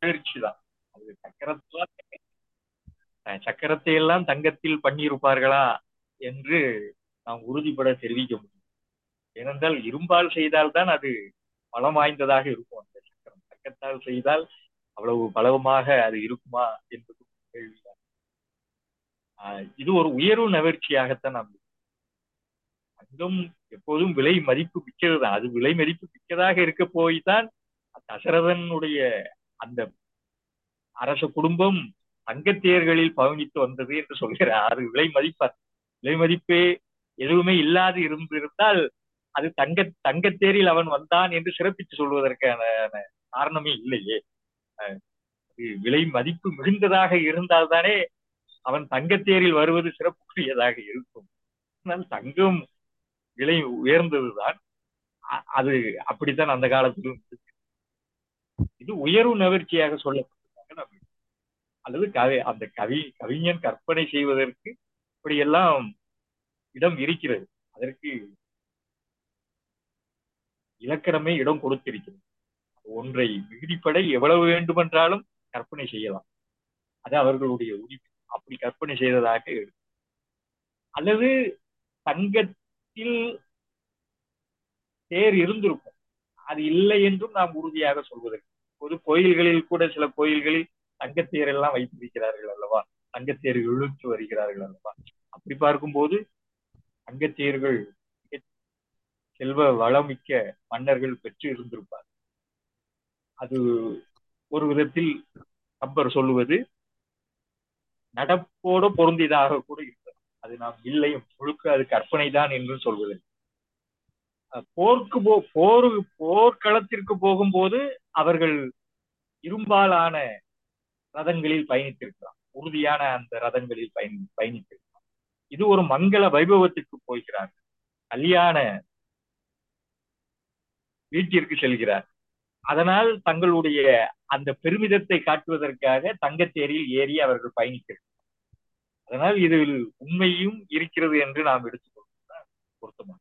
நிகழ்ச்சி தான் அது சக்கரத்தெல்லாம் சக்கரத்தை எல்லாம் தங்கத்தில் பண்ணியிருப்பார்களா என்று நாம் உறுதிப்பட தெரிவிக்க முடியும் ஏனென்றால் இரும்பால் செய்தால்தான் அது பலம் வாய்ந்ததாக இருக்கும் அந்த சக்கரம் தங்கத்தால் செய்தால் அவ்வளவு பலவமாக அது இருக்குமா என்பது கேள்விதான் இது ஒரு உயர்வு நகர்ச்சியாகத்தான் நாம் தங்கம் எப்போதும் விலை மதிப்பு மிக்கது தான் அது விலை மதிப்பு மிக்கதாக இருக்க போய்தான் தசரதனுடைய அந்த அரச குடும்பம் தங்கத்தேர்களில் பவனித்து வந்தது என்று சொல்கிறார் அது விலை மதிப்பா விலை மதிப்பே எதுவுமே இல்லாது இருந்திருந்தால் அது தங்க தங்கத்தேரில் அவன் வந்தான் என்று சிறப்பித்து சொல்வதற்கான காரணமே இல்லையே விலை மதிப்பு மிகுந்ததாக இருந்தால்தானே அவன் தங்கத்தேரில் வருவது சிறப்புக்குரியதாக இருக்கும் ஆனால் தங்கம் விலை உயர்ந்ததுதான் அது அப்படித்தான் அந்த காலத்திலும் இது உயர்வு நகர்ச்சியாக சொல்லப்பட்டதாக அல்லது கவி அந்த கவி கவிஞன் கற்பனை செய்வதற்கு இப்படியெல்லாம் இடம் இருக்கிறது அதற்கு இலக்கணமே இடம் கொடுத்திருக்கிறது ஒன்றை மிகுதிப்படை எவ்வளவு வேண்டுமென்றாலும் கற்பனை செய்யலாம் அது அவர்களுடைய உரிமை அப்படி கற்பனை செய்ததாக எடுக்கும் அல்லது தங்கத்தில் தேர் இருந்திருக்கும் அது இல்லை என்றும் நாம் உறுதியாக சொல்வதற்கு பொது கோயில்களில் கூட சில கோயில்களில் தங்கத்தேர் எல்லாம் வைத்திருக்கிறார்கள் அல்லவா தங்கத்தேர் இழுத்து வருகிறார்கள் அல்லவா அப்படி பார்க்கும்போது தங்கத்தேர்கள் செல்வ வளமிக்க மன்னர்கள் பெற்று இருந்திருப்பார் அது ஒரு விதத்தில் கம்பர் சொல்லுவது நடப்போட பொருந்தியதாக கூட இருக்கிறது அது நாம் இல்லை முழுக்க அது கற்பனை தான் என்று சொல்வது போருக்கு போ போரு போர்க்களத்திற்கு போகும்போது அவர்கள் இரும்பாலான ரதங்களில் பயணித்திருக்கிறார் உறுதியான அந்த ரதங்களில் பயணி பயணித்திருக்கிறார் இது ஒரு மங்கள வைபவத்திற்கு போகிறார் கல்யாண வீட்டிற்கு செல்கிறார் அதனால் தங்களுடைய அந்த பெருமிதத்தை காட்டுவதற்காக தங்கத்தேரியில் ஏறி அவர்கள் பயணிக்கிறார் அதனால் இதில் உண்மையும் இருக்கிறது என்று நாம் எடுத்துக்கொள்வது பொருத்தமாக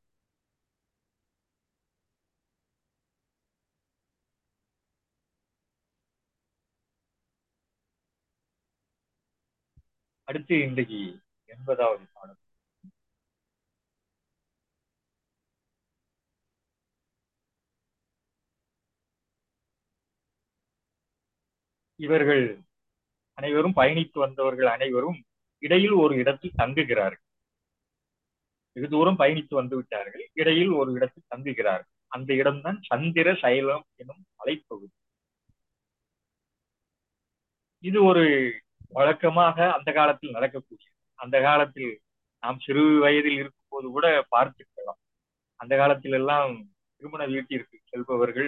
அடுத்து இன்றைக்கு எண்பதாவது பாடம் இவர்கள் அனைவரும் பயணித்து வந்தவர்கள் அனைவரும் இடையில் ஒரு இடத்தில் தங்குகிறார்கள் வெகு தூரம் பயணித்து வந்து விட்டார்கள் இடையில் ஒரு இடத்தில் தங்குகிறார்கள் அந்த இடம்தான் சந்திர சைலம் எனும் மலைப்பகுதி இது ஒரு வழக்கமாக அந்த காலத்தில் நடக்கக்கூடிய அந்த காலத்தில் நாம் சிறு வயதில் இருக்கும் போது கூட பார்த்திருக்கலாம் அந்த காலத்தில் எல்லாம் திருமண வீட்டிற்கு செல்பவர்கள்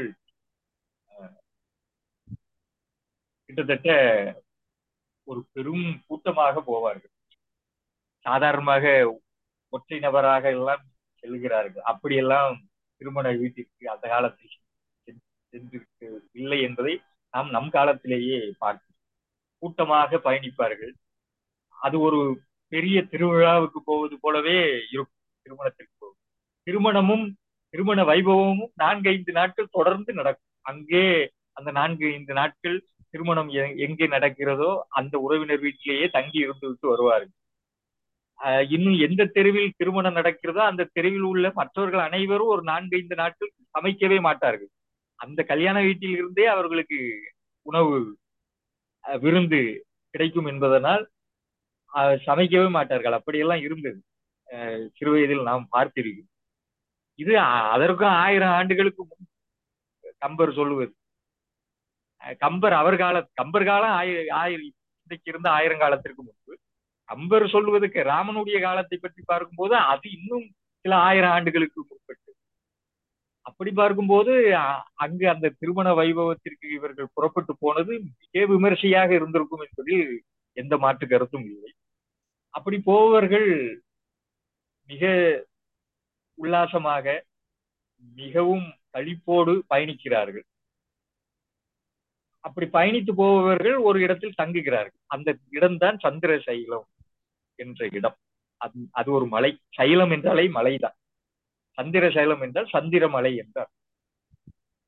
கிட்டத்தட்ட ஒரு பெரும் கூட்டமாக போவார்கள் சாதாரணமாக ஒற்றை நபராக எல்லாம் செல்கிறார்கள் அப்படியெல்லாம் திருமண வீட்டிற்கு அந்த காலத்தில் சென்றிருக்கு இல்லை என்பதை நாம் நம் காலத்திலேயே பார்க்கிறோம் கூட்டமாக பயணிப்பார்கள் அது ஒரு பெரிய திருவிழாவுக்கு போவது போலவே இருக்கும் திருமணத்திற்கு போகும் திருமணமும் திருமண வைபவமும் நான்கு ஐந்து நாட்கள் தொடர்ந்து நடக்கும் அங்கே அந்த நான்கு ஐந்து நாட்கள் திருமணம் எங்கே நடக்கிறதோ அந்த உறவினர் வீட்டிலேயே தங்கி இருந்து விட்டு வருவார்கள் இன்னும் எந்த தெருவில் திருமணம் நடக்கிறதோ அந்த தெருவில் உள்ள மற்றவர்கள் அனைவரும் ஒரு நான்கு ஐந்து நாட்கள் சமைக்கவே மாட்டார்கள் அந்த கல்யாண வீட்டில் இருந்தே அவர்களுக்கு உணவு விருந்து கிடைக்கும் என்பதனால் சமைக்கவே மாட்டார்கள் அப்படியெல்லாம் இருந்தது சிறு வயதில் நாம் பார்த்திருக்கிறோம் இது அதற்கும் ஆயிரம் ஆண்டுகளுக்கு முன் கம்பர் சொல்லுவது கம்பர் அவர் கால கம்பர் காலம் ஆயிரம் ஆயிரம் இன்றைக்கு இருந்த ஆயிரம் காலத்திற்கு முன்பு கம்பர் சொல்வதற்கு ராமனுடைய காலத்தை பற்றி பார்க்கும்போது அது இன்னும் சில ஆயிரம் ஆண்டுகளுக்கு முற்பட்டு அப்படி பார்க்கும்போது அங்கு அந்த திருமண வைபவத்திற்கு இவர்கள் புறப்பட்டு போனது மிக விமர்சையாக இருந்திருக்கும் என்பதில் எந்த மாற்று கருத்தும் இல்லை அப்படி போபவர்கள் மிக உல்லாசமாக மிகவும் கழிப்போடு பயணிக்கிறார்கள் அப்படி பயணித்து போபவர்கள் ஒரு இடத்தில் தங்குகிறார்கள் அந்த இடம்தான் சந்திர சைலம் என்ற இடம் அது அது ஒரு மலை சைலம் என்றாலே மலைதான் சந்திர சைலம் என்றால் சந்திர மலை என்றார்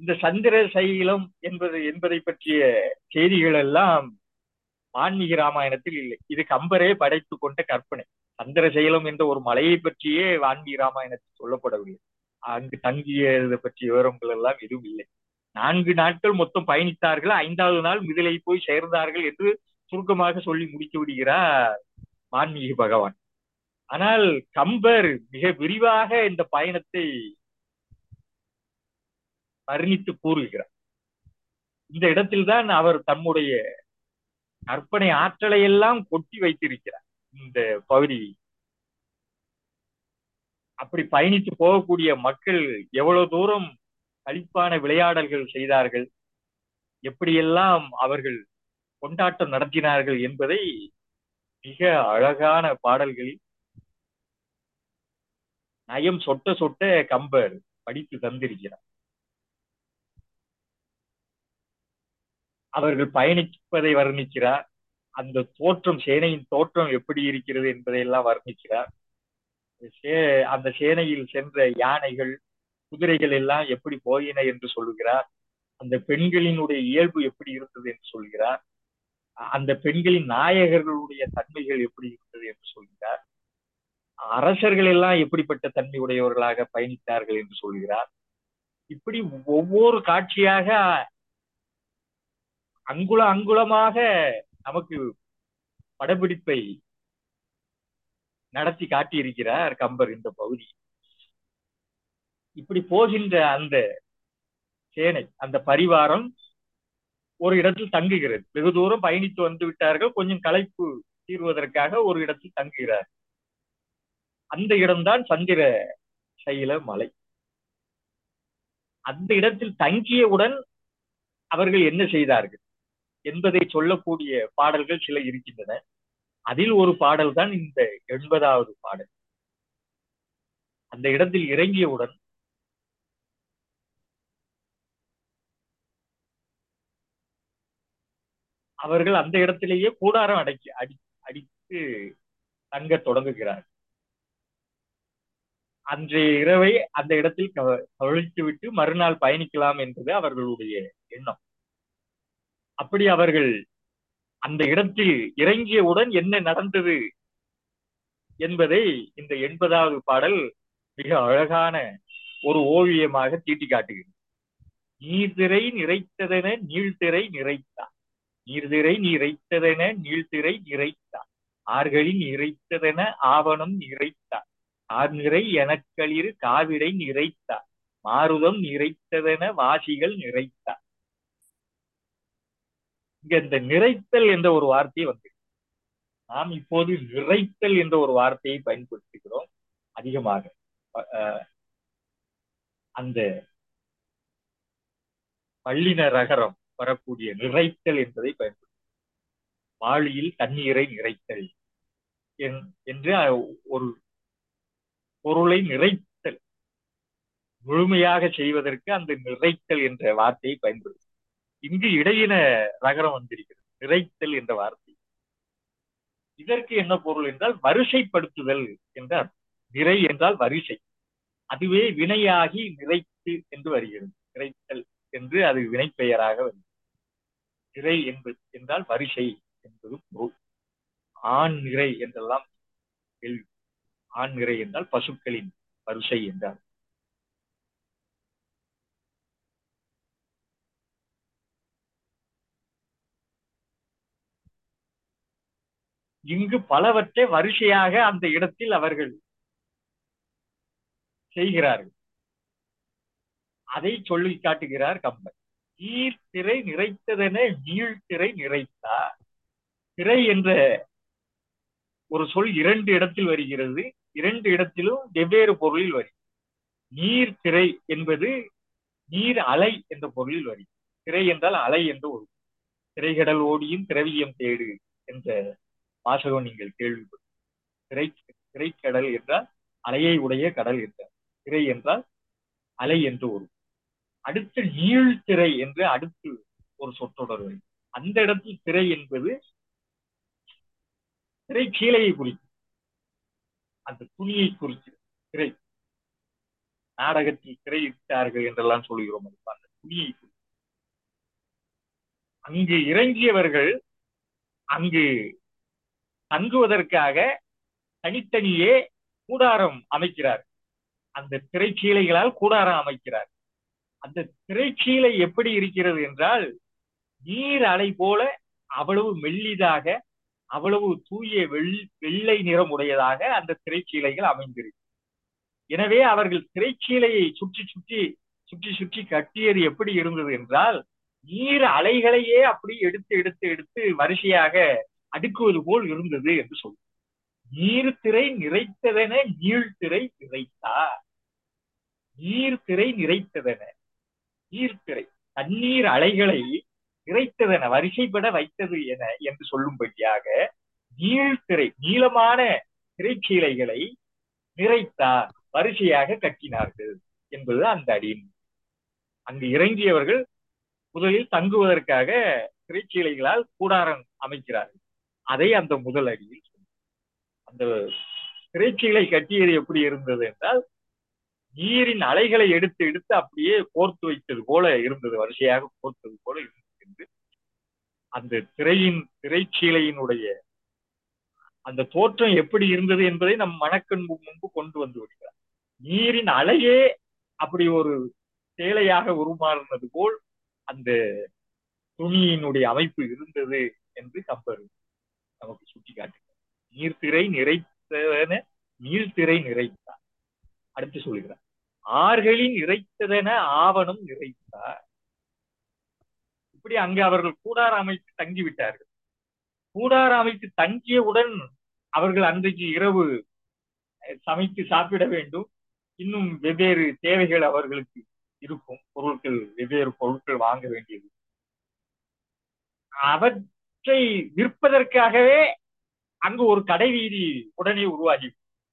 இந்த சந்திர சைலம் என்பது என்பதை பற்றிய செய்திகள் எல்லாம் வான்மீகி ராமாயணத்தில் இல்லை இது கம்பரே படைத்து கொண்ட கற்பனை சந்திர சைலம் என்ற ஒரு மலையை பற்றியே வான்மீகி ராமாயணத்தில் சொல்லப்படவில்லை அங்கு தங்கியது பற்றிய விவரங்கள் எல்லாம் எதுவும் இல்லை நான்கு நாட்கள் மொத்தம் பயணித்தார்கள் ஐந்தாவது நாள் மிதிலை போய் சேர்ந்தார்கள் என்று சுருக்கமாக சொல்லி முடித்து விடுகிறார் வான்மீகி பகவான் ஆனால் கம்பர் மிக விரிவாக இந்த பயணத்தை வர்ணித்து கூறுகிறார் இந்த இடத்தில்தான் அவர் தம்முடைய கற்பனை ஆற்றலை எல்லாம் கொட்டி வைத்திருக்கிறார் இந்த பகுதி அப்படி பயணித்து போகக்கூடிய மக்கள் எவ்வளவு தூரம் கழிப்பான விளையாடல்கள் செய்தார்கள் எப்படியெல்லாம் அவர்கள் கொண்டாட்டம் நடத்தினார்கள் என்பதை மிக அழகான பாடல்களில் நயம் சொட்ட சொட்ட கம்பர் படித்து தந்திருக்கிறார் அவர்கள் பயணிப்பதை வர்ணிக்கிறார் அந்த தோற்றம் சேனையின் தோற்றம் எப்படி இருக்கிறது என்பதையெல்லாம் வர்ணிக்கிறார் அந்த சேனையில் சென்ற யானைகள் குதிரைகள் எல்லாம் எப்படி போயின என்று சொல்லுகிறார் அந்த பெண்களினுடைய இயல்பு எப்படி இருந்தது என்று சொல்கிறார் அந்த பெண்களின் நாயகர்களுடைய தன்மைகள் எப்படி இருந்தது என்று சொல்கிறார் அரசர்கள் எல்லாம் எப்படிப்பட்ட தன்மை உடையவர்களாக பயணித்தார்கள் என்று சொல்கிறார் இப்படி ஒவ்வொரு காட்சியாக அங்குல அங்குலமாக நமக்கு படப்பிடிப்பை நடத்தி காட்டியிருக்கிறார் கம்பர் இந்த பகுதி இப்படி போகின்ற அந்த சேனை அந்த பரிவாரம் ஒரு இடத்தில் தங்குகிறது வெகு தூரம் பயணித்து வந்து விட்டார்கள் கொஞ்சம் களைப்பு தீர்வதற்காக ஒரு இடத்தில் தங்குகிறார் அந்த இடம்தான் சந்திர சைல மலை அந்த இடத்தில் தங்கியவுடன் அவர்கள் என்ன செய்தார்கள் என்பதை சொல்லக்கூடிய பாடல்கள் சில இருக்கின்றன அதில் ஒரு பாடல் தான் இந்த எண்பதாவது பாடல் அந்த இடத்தில் இறங்கியவுடன் அவர்கள் அந்த இடத்திலேயே கூடாரம் அடக்கி அடி அடித்து தங்க தொடங்குகிறார் அன்றைய இரவை அந்த இடத்தில் கழித்து விட்டு மறுநாள் பயணிக்கலாம் என்பது அவர்களுடைய எண்ணம் அப்படி அவர்கள் அந்த இடத்தில் இறங்கியவுடன் என்ன நடந்தது என்பதை இந்த எண்பதாவது பாடல் மிக அழகான ஒரு ஓவியமாக தீட்டி காட்டுகிறது நீர்திரை நிறைத்ததென நீழ்திரை நிறைத்தார் நீர்திரை நிறைத்ததென நீழ்திரை நிறைத்தார் ஆர்களின் நிறைத்ததென ஆவணம் நிறைத்தார் ஆர் நிறை எனக்களிரு காவிடை நிறைத்தார் மாருதம் நிறைத்ததென வாசிகள் நிறைத்தார் இங்க இந்த நிறைத்தல் என்ற ஒரு வார்த்தை வந்து நாம் இப்போது நிறைத்தல் என்ற ஒரு வார்த்தையை பயன்படுத்துகிறோம் அதிகமாக அந்த பள்ளின ரகரம் வரக்கூடிய நிறைத்தல் என்பதை பயன்படுத்தும் வாளியில் தண்ணீரை நிறைத்தல் என்று ஒரு பொருளை நிறைத்தல் முழுமையாக செய்வதற்கு அந்த நிறைத்தல் என்ற வார்த்தையை பயன்படுத்தும் இங்கு இடையின ரகரம் வந்திருக்கிறது நிறைத்தல் என்ற வார்த்தை இதற்கு என்ன பொருள் என்றால் வரிசைப்படுத்துதல் என்றால் நிறை என்றால் வரிசை அதுவே வினையாகி நிறைத்து என்று வருகிறது நிறைத்தல் என்று அது வினைப்பெயராக வருகிறது நிறை என்பது என்றால் வரிசை என்பது பொருள் ஆண் நிறை என்றெல்லாம் கேள்வி ஆண் நிறை என்றால் பசுக்களின் வரிசை என்றார் இங்கு பலவற்றை வரிசையாக அந்த இடத்தில் அவர்கள் செய்கிறார்கள் அதை சொல்லி காட்டுகிறார் கம்பன் நீர் திரை நிறைத்ததென நீள் திரை நிறைத்தார் திரை என்ற ஒரு சொல் இரண்டு இடத்தில் வருகிறது இரண்டு இடத்திலும் வெவ்வேறு பொருளில் வருகிறது நீர் திரை என்பது நீர் அலை என்ற பொருளில் வருகிறது திரை என்றால் அலை என்ற ஒரு திரைகடல் ஓடியும் திரவியம் தேடு என்ற வாசகம் நீங்கள் கேள்விப்படும் திரை திரைக்கடல் என்றால் அலையை உடைய கடல் என்றார் திரை என்றால் அலை என்று ஒரு அடுத்து நீழ்திரை என்று அடுத்து ஒரு சொற்றொடர் வரும் அந்த இடத்தில் திரை என்பது திரை கீழையை குறிக்கும் அந்த துணியை குறிக்கிறது திரை நாடகத்தில் திரை இட்டார்கள் என்றெல்லாம் சொல்கிறோம் அந்த துணியை அங்கு இறங்கியவர்கள் அங்கு தங்குவதற்காக தனித்தனியே கூடாரம் அமைக்கிறார் அந்த திரைச்சீலைகளால் கூடாரம் அமைக்கிறார் அந்த திரைச்சீலை எப்படி இருக்கிறது என்றால் நீர் அலை போல அவ்வளவு மெல்லிதாக அவ்வளவு தூய வெள் வெள்ளை நிறம் உடையதாக அந்த திரைச்சீலைகள் அமைந்திருக்கு எனவே அவர்கள் திரைச்சீலையை சுற்றி சுற்றி சுற்றி சுற்றி கட்டியது எப்படி இருந்தது என்றால் நீர் அலைகளையே அப்படி எடுத்து எடுத்து எடுத்து வரிசையாக அடுக்குவது போல் இருந்தது என்று சொல்லும் நீர்த்திரை நிறைத்ததென நீழ்த்திரை நிறைத்தார் நீர்த்திரை நிறைத்ததென நீர்த்திரை தண்ணீர் அலைகளை நிறைத்ததென வரிசைப்பட வைத்தது என என்று சொல்லும்படியாக நீழ்த்திரை நீளமான திரைச்சீலைகளை நிறைத்தார் வரிசையாக கட்டினார்கள் என்பது அந்த அடியின் அங்கு இறங்கியவர்கள் முதலில் தங்குவதற்காக திரைச்சீலைகளால் கூடாரம் அமைக்கிறார்கள் அதை அந்த முதல் அடியில் அந்த திரைச்சீலை கட்டியது எப்படி இருந்தது என்றால் நீரின் அலைகளை எடுத்து எடுத்து அப்படியே கோர்த்து வைத்தது போல இருந்தது வரிசையாக கோர்த்தது போல இருந்தது என்று அந்த திரையின் திரைச்சீலையினுடைய அந்த தோற்றம் எப்படி இருந்தது என்பதை நம் மனக்கண் முன்பு கொண்டு வந்து விடுகிறார் நீரின் அலையே அப்படி ஒரு சேலையாக உருமாறினது போல் அந்த துணியினுடைய அமைப்பு இருந்தது என்று கம்பர் நமக்கு சுட்டி காட்டுகிறார் நீர்த்திரை நிறைத்ததென நீர்த்திரை நிறைத்தார் அடுத்து சொல்கிறார் ஆறுகளின் இறைத்ததென ஆவணம் நிறைத்தார் இப்படி அங்கு அவர்கள் கூடார அமைத்து தங்கிவிட்டார்கள் கூடார அமைத்து தங்கியவுடன் அவர்கள் அன்றைக்கு இரவு சமைத்து சாப்பிட வேண்டும் இன்னும் வெவ்வேறு தேவைகள் அவர்களுக்கு இருக்கும் பொருட்கள் வெவ்வேறு பொருட்கள் வாங்க வேண்டியது அவற்றை விற்பதற்காகவே அங்கு ஒரு கடை வீதி உடனே உருவாகி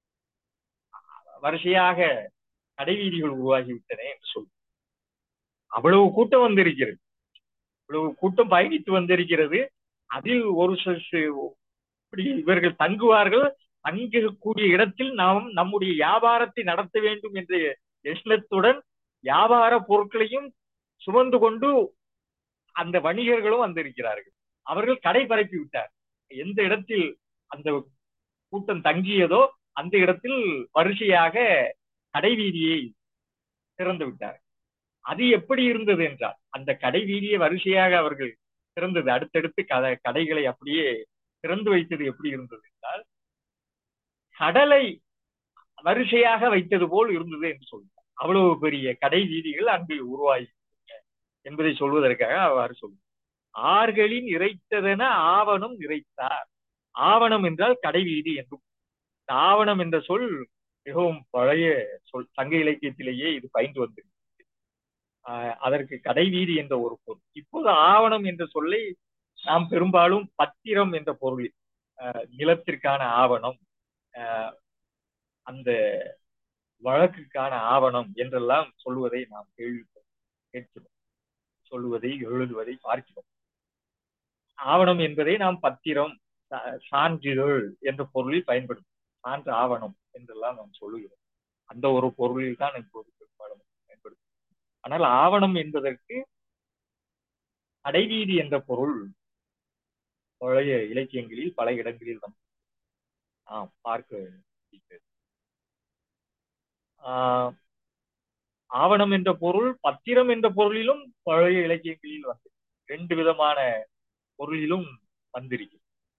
வரிசையாக கடை வீதிகள் உருவாகிவிட்டன என்று சொல்லு அவ்வளவு கூட்டம் வந்திருக்கிறது இவ்வளவு கூட்டம் பயணித்து வந்திருக்கிறது அதில் ஒரு இப்படி இவர்கள் தங்குவார்கள் தங்கக்கூடிய இடத்தில் நாம் நம்முடைய வியாபாரத்தை நடத்த வேண்டும் என்ற எண்ணத்துடன் வியாபார பொருட்களையும் சுமந்து கொண்டு அந்த வணிகர்களும் வந்திருக்கிறார்கள் அவர்கள் கடை பரப்பி விட்டார் எந்த இடத்தில் அந்த கூட்டம் தங்கியதோ அந்த இடத்தில் வரிசையாக கடை வீதியை திறந்து விட்டார் அது எப்படி இருந்தது என்றால் அந்த கடை வீதியை வரிசையாக அவர்கள் திறந்தது அடுத்தடுத்து கதை கடைகளை அப்படியே திறந்து வைத்தது எப்படி இருந்தது என்றால் கடலை வரிசையாக வைத்தது போல் இருந்தது என்று சொல்றார் அவ்வளவு பெரிய கடை வீதிகள் அங்கு உருவாகி என்பதை சொல்வதற்காக அவ்வாறு சொல்லுவார் ஆறுகளின் இறைத்ததென ஆவணம் இறைத்தார் ஆவணம் என்றால் கடை வீதி என்றும் ஆவணம் என்ற சொல் மிகவும் பழைய சொல் சங்க இலக்கியத்திலேயே இது பயின்று வந்திருக்கிறது அதற்கு கடை வீதி என்ற ஒரு பொருள் இப்போது ஆவணம் என்ற சொல்லை நாம் பெரும்பாலும் பத்திரம் என்ற பொருளில் நிலத்திற்கான ஆவணம் அந்த வழக்குக்கான ஆவணம் என்றெல்லாம் சொல்லுவதை நாம் கேள்வி கேட்கிறோம் சொல்லுவதை எழுதுவதை பார்க்கிறோம் ஆவணம் என்பதை நாம் பத்திரம் சான்றிதழ் என்ற பொருளில் பயன்படுத்தும் சான்று ஆவணம் என்றெல்லாம் நாம் சொல்லுகிறோம் அந்த ஒரு பொருளில் தான் இப்போது பெரும்பாலும் பயன்படுத்தும் ஆனால் ஆவணம் என்பதற்கு கடைவீதி என்ற பொருள் பழைய இலக்கியங்களில் பல இடங்களில் வந்து நாம் பார்க்க ஆவணம் என்ற பொருள் பத்திரம் என்ற பொருளிலும் பழைய இலக்கியங்களில் வந்து ரெண்டு விதமான பொருளிலும் வந்திருக்கு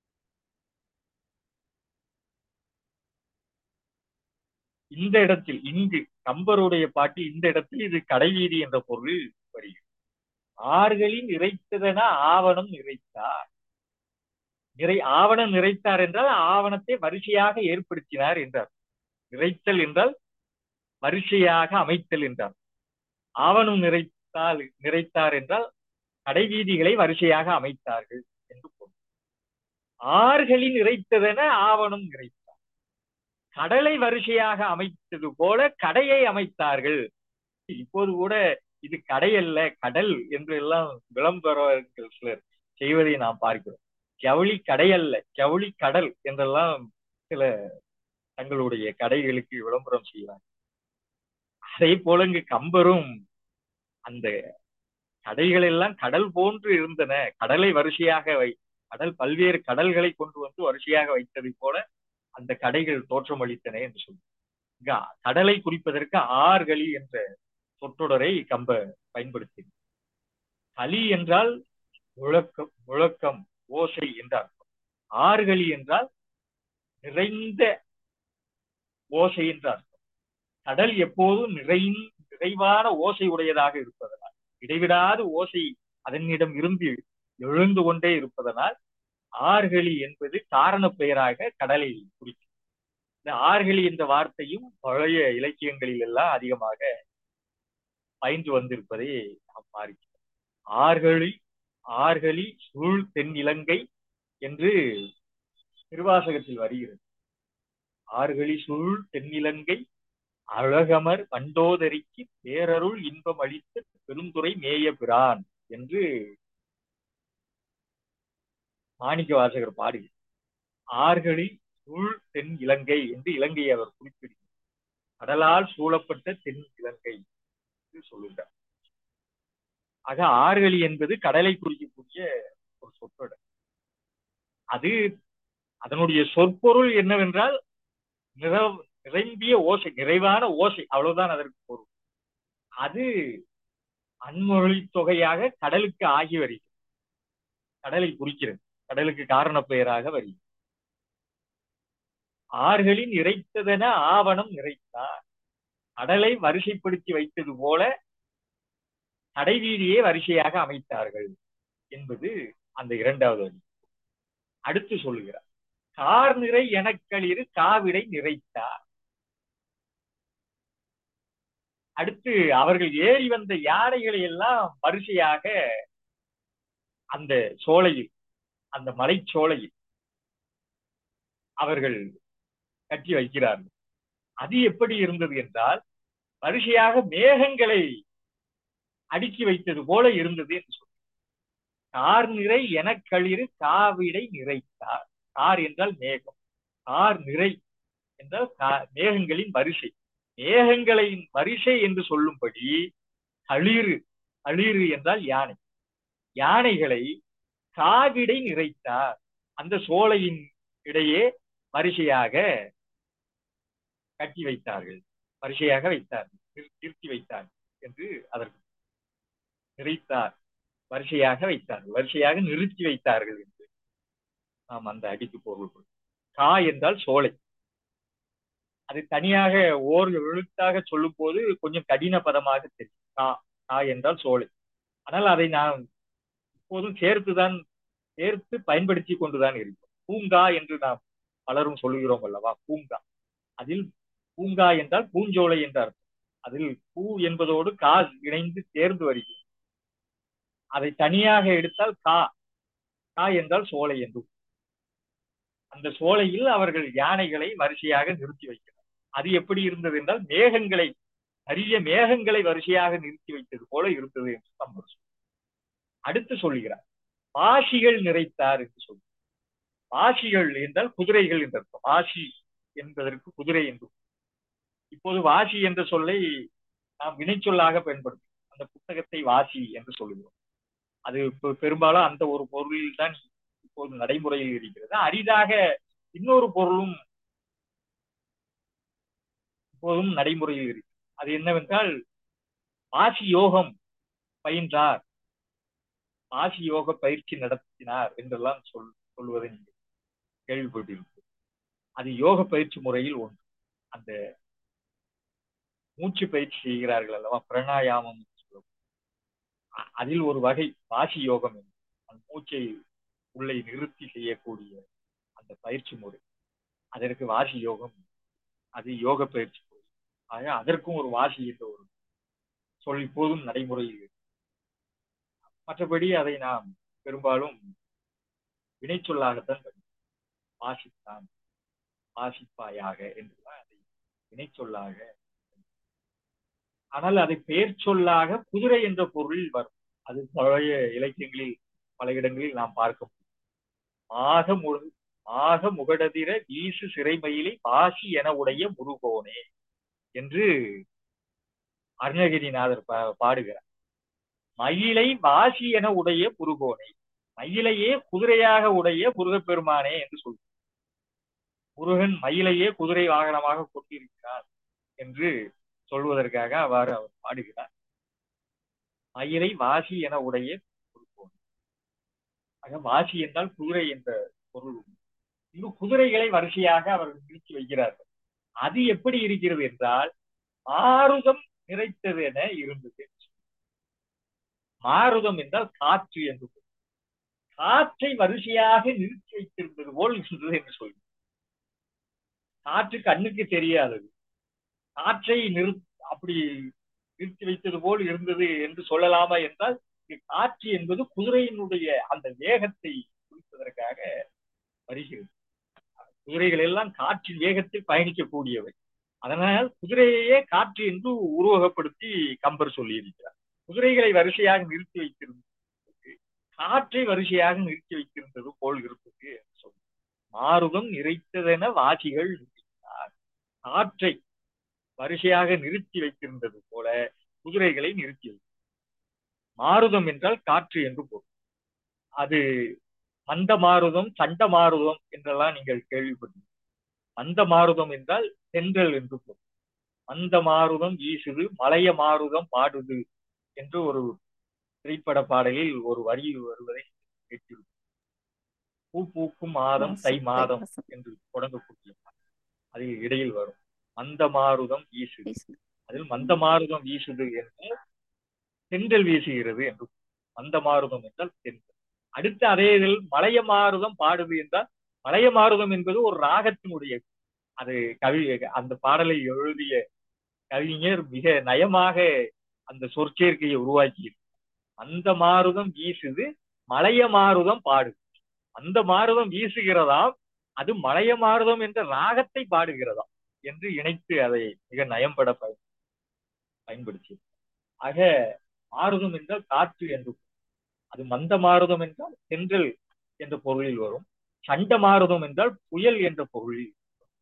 இந்த இடத்தில் இங்கு கம்பருடைய பாட்டு இந்த இடத்தில் இது கடைவீதி என்ற பொருள் வருகிறது ஆறுகளின் நிறைத்ததென ஆவணம் நிறைத்தார் நிறை ஆவணம் நிறைத்தார் என்றால் ஆவணத்தை வரிசையாக ஏற்படுத்தினார் என்றார் நிறைத்தல் என்றால் வரிசையாக அமைத்தல் என்றார் ஆவணம் நிறைத்தால் நிறைத்தார் என்றால் கடைவீதிகளை வரிசையாக அமைத்தார்கள் என்று பொருள் ஆறுகளின் நிறைத்ததென ஆவணம் நிறைத்தார் கடலை வரிசையாக அமைத்தது போல கடையை அமைத்தார்கள் இப்போது கூட இது கடை அல்ல கடல் என்று எல்லாம் விளம்பரங்கள் சிலர் செய்வதை நாம் பார்க்கிறோம் ஜவுளி கடை அல்ல ஜவுளி கடல் என்றெல்லாம் சில தங்களுடைய கடைகளுக்கு விளம்பரம் செய்வாங்க அதே போல இங்கு கம்பரும் அந்த கடைகள் எல்லாம் கடல் போன்று இருந்தன கடலை வரிசையாக வை கடல் பல்வேறு கடல்களை கொண்டு வந்து வரிசையாக வைத்ததை போல அந்த கடைகள் தோற்றமளித்தன என்று சொல்லி இங்க கடலை குறிப்பதற்கு ஆர்கலி என்ற சொற்றொடரை கம்ப பயன்படுத்தி களி என்றால் முழக்கம் முழக்கம் ஓசை என்ற அர்த்தம் ஆறுகளி என்றால் நிறைந்த ஓசை என்ற அர்த்தம் கடல் எப்போதும் நிறை நிறைவான ஓசை உடையதாக இருப்பதனால் இடைவிடாத ஓசை அதனிடம் இருந்து எழுந்து கொண்டே இருப்பதனால் ஆர்கலி என்பது காரண பெயராக கடலை குறிக்கும் இந்த ஆர்கலி என்ற வார்த்தையும் பழைய இலக்கியங்களில் எல்லாம் அதிகமாக பயின்று வந்திருப்பதை நாம் பார்க்கிறோம் ஆர்கழி ஆர்கலி சூழ் தென் இலங்கை என்று திருவாசகத்தில் வருகிறது ஆர்கழி சூழ் தென்னிலங்கை அழகமர் மண்டோதரிக்கு பேரருள் இன்பம் அளித்த பெருந்துறை மேய பிரான் என்று மாணிக்க வாசகர் பாடுகிறார் ஆர்கழி சூழ் தென் இலங்கை என்று இலங்கையை அவர் குறிப்பிடுகிறார் கடலால் சூழப்பட்ட தென் இலங்கை என்று சொல்லுகிறார் ஆக ஆர்கழி என்பது கடலை குறிக்கக்கூடிய ஒரு சொற்றொடர் அது அதனுடைய சொற்பொருள் என்னவென்றால் நிற நிரம்பிய ஓசை நிறைவான ஓசை அவ்வளவுதான் அதற்கு பொருள் அது அன்மொழி தொகையாக கடலுக்கு ஆகி வருகிறது கடலை குறிக்கிறது கடலுக்கு காரண பெயராக வருகிறது ஆறுகளின் இறைத்ததென ஆவணம் நிறைத்தார் கடலை வரிசைப்படுத்தி வைத்தது போல கடைவீதியை வரிசையாக அமைத்தார்கள் என்பது அந்த இரண்டாவது வரி அடுத்து சொல்லுகிறார் கார் நிறை எனக்களிரு காவிடை நிறைத்தார் அடுத்து அவர்கள் ஏறி வந்த யானைகளை எல்லாம் வரிசையாக அந்த சோலையில் அந்த மலைச்சோலையில் அவர்கள் கட்டி வைக்கிறார்கள் அது எப்படி இருந்தது என்றால் வரிசையாக மேகங்களை அடுக்கி வைத்தது போல இருந்தது என்று சொல்றார் கார் நிறை எனக்களிரு காவிடை நிறைத்தார் கார் என்றால் மேகம் கார் நிறை என்றால் மேகங்களின் வரிசை மேகங்களின் வரிசை என்று சொல்லும்படி களிறு களிறு என்றால் யானை யானைகளை காவிடை நிறைத்தார் அந்த சோலையின் இடையே வரிசையாக கட்டி வைத்தார்கள் வரிசையாக வைத்தார்கள் நிறுத்தி வைத்தார்கள் என்று அதற்கு நிறைத்தார் வரிசையாக வைத்தார்கள் வரிசையாக நிறுத்தி வைத்தார்கள் என்று நாம் அந்த அடிக்கு பொருள் கா என்றால் சோலை அது தனியாக ஓர் எழுத்தாக சொல்லும் போது கொஞ்சம் கடின பதமாக தெரியும் கா கா என்றால் சோலை ஆனால் அதை நாம் இப்போதும் சேர்த்துதான் சேர்த்து பயன்படுத்தி கொண்டுதான் இருக்கிறோம் பூங்கா என்று நாம் பலரும் சொல்லுகிறோம் அல்லவா பூங்கா அதில் பூங்கா என்றால் பூஞ்சோலை என்ற அர்த்தம் அதில் பூ என்பதோடு கா இணைந்து சேர்ந்து வருகிறது அதை தனியாக எடுத்தால் கா கா என்றால் சோலை என்று அந்த சோலையில் அவர்கள் யானைகளை வரிசையாக நிறுத்தி வைக்கிறார் அது எப்படி இருந்தது என்றால் மேகங்களை நிறைய மேகங்களை வரிசையாக நிறுத்தி வைத்தது போல இருந்தது என்று சம்பர் அடுத்து சொல்லுகிறார் பாசிகள் நிறைத்தார் என்று சொல்லி வாசிகள் என்றால் குதிரைகள் என்ற அர்த்தம் வாசி என்பதற்கு குதிரை என்று இப்போது வாசி என்ற சொல்லை நாம் வினைச்சொல்லாக பயன்படுத்தும் அந்த புத்தகத்தை வாசி என்று சொல்லுகிறோம் அது பெரும்பாலும் அந்த ஒரு பொருளில் தான் இப்போது நடைமுறையில் இருக்கிறது அரிதாக இன்னொரு பொருளும் இப்போதும் நடைமுறையில் இருக்கு அது என்னவென்றால் வாசி யோகம் பயின்றார் வாசி யோக பயிற்சி நடத்தினார் என்றெல்லாம் சொல் சொல்வதை நீங்கள் கேள்விப்பட்டிருக்கு அது யோக பயிற்சி முறையில் ஒன்று அந்த மூச்சு பயிற்சி செய்கிறார்கள் அல்லவா பிரணாயாமம் அதில் ஒரு வகை வாசி யோகம் அந்த மூச்சை உள்ளே நிறுத்தி செய்யக்கூடிய அந்த பயிற்சி முறை அதற்கு வாசி யோகம் அது யோக பயிற்சி முறை ஆக அதற்கும் ஒரு வாசி என்ற ஒரு சொல் இப்போதும் நடைமுறையில் மற்றபடி அதை நாம் பெரும்பாலும் வினைச்சொல்லாகத்தான் வாசித்தான் வாசிப்பாயாக என்றுதான் அதை வினைச்சொல்லாக ஆனால் அதை பெயர் சொல்லாக குதிரை என்ற பொருளில் வரும் அது பழைய இலக்கியங்களில் பல இடங்களில் நாம் பார்க்க முடியும் மாக மு மாக முகடதிர வீசு சிறைமயிலை பாசி என உடைய முருகோனே என்று அருணகிரிநாதர் பாடுகிறார் மயிலை வாசி என உடைய புருகோனை மயிலையே குதிரையாக உடைய முருகப்பெருமானே என்று சொல்கிறார் முருகன் மயிலையே குதிரை வாகனமாக கொண்டிருக்கிறார் என்று சொல்வதற்காக அவ்வாறு அவர் பாடுகிறார் மயிலை வாசி என உடைய புருகோனை ஆக வாசி என்றால் குதிரை என்ற பொருள் இங்கு குதிரைகளை வரிசையாக அவர்கள் நிறுத்தி வைக்கிறார்கள் அது எப்படி இருக்கிறது என்றால் மாருதம் நிறைத்தது என இருந்தது மாருதம் என்றால் காற்று என்று காற்றை வரிசையாக நிறுத்தி வைத்திருந்தது போல் இருந்தது என்று சொல்லி காற்று கண்ணுக்கு தெரியாதது காற்றை நிறு அப்படி நிறுத்தி வைத்தது போல் இருந்தது என்று சொல்லலாமா என்றால் காற்று என்பது குதிரையினுடைய அந்த வேகத்தை குறிப்பதற்காக வருகிறது குதிரைகள் எல்லாம் காற்றின் வேகத்தில் பயணிக்கக்கூடியவை அதனால் குதிரையே காற்று என்று உருவகப்படுத்தி கம்பர் சொல்லியிருக்கிறார் குதிரைகளை வரிசையாக நிறுத்தி வைத்திருந்தது காற்றை வரிசையாக நிறுத்தி வைத்திருந்தது போல் இருப்பது என்று சொல்லி மாறுதம் நிறைத்ததென வாசிகள் நிறுத்தினார் காற்றை வரிசையாக நிறுத்தி வைத்திருந்தது போல குதிரைகளை நிறுத்தி வைத்தார் மாருதம் என்றால் காற்று என்று பொருள் அது மந்த மாருதம் சண்ட மாருதம் என்றெல்லாம் நீங்கள் கேள்விப்பட்டீங்க மந்த மாருதம் என்றால் தென்றல் என்று பொருள் மந்த மாருதம் வீசுது மலைய மாருதம் பாடுது என்று ஒரு திரைப்பட பாடலில் ஒரு வரி வருவதை கேட்டிருக்கும் பூ பூக்கும் மாதம் தை மாதம் என்று தொடங்கக்கூடிய அதில் இடையில் வரும் மந்த மாருதம் வீசுது அதில் மந்த மாருதம் வீசுது என்று தென்றல் வீசுகிறது என்று மந்த மாருதம் என்றால் தென்றல் அடுத்து அதே இதில் மலைய மாருதம் பாடுது என்றால் மலைய மாருதம் என்பது ஒரு ராகத்தினுடைய அது கவி அந்த பாடலை எழுதிய கவிஞர் மிக நயமாக அந்த சொற்சேர்க்கையை உருவாக்கி அந்த மாருதம் வீசுது மலைய மாருதம் பாடுது அந்த மாருதம் வீசுகிறதாம் அது மலைய மாருதம் என்ற ராகத்தை பாடுகிறதாம் என்று இணைத்து அதை மிக நயம்பட பயன் பயன்படுத்தி ஆக மாருதம் என்றால் காற்று என்று அது மந்த மாருதம் என்றால் தென்றல் என்ற பொருளில் வரும் சண்ட மாருதம் என்றால் புயல் என்ற பொருளில்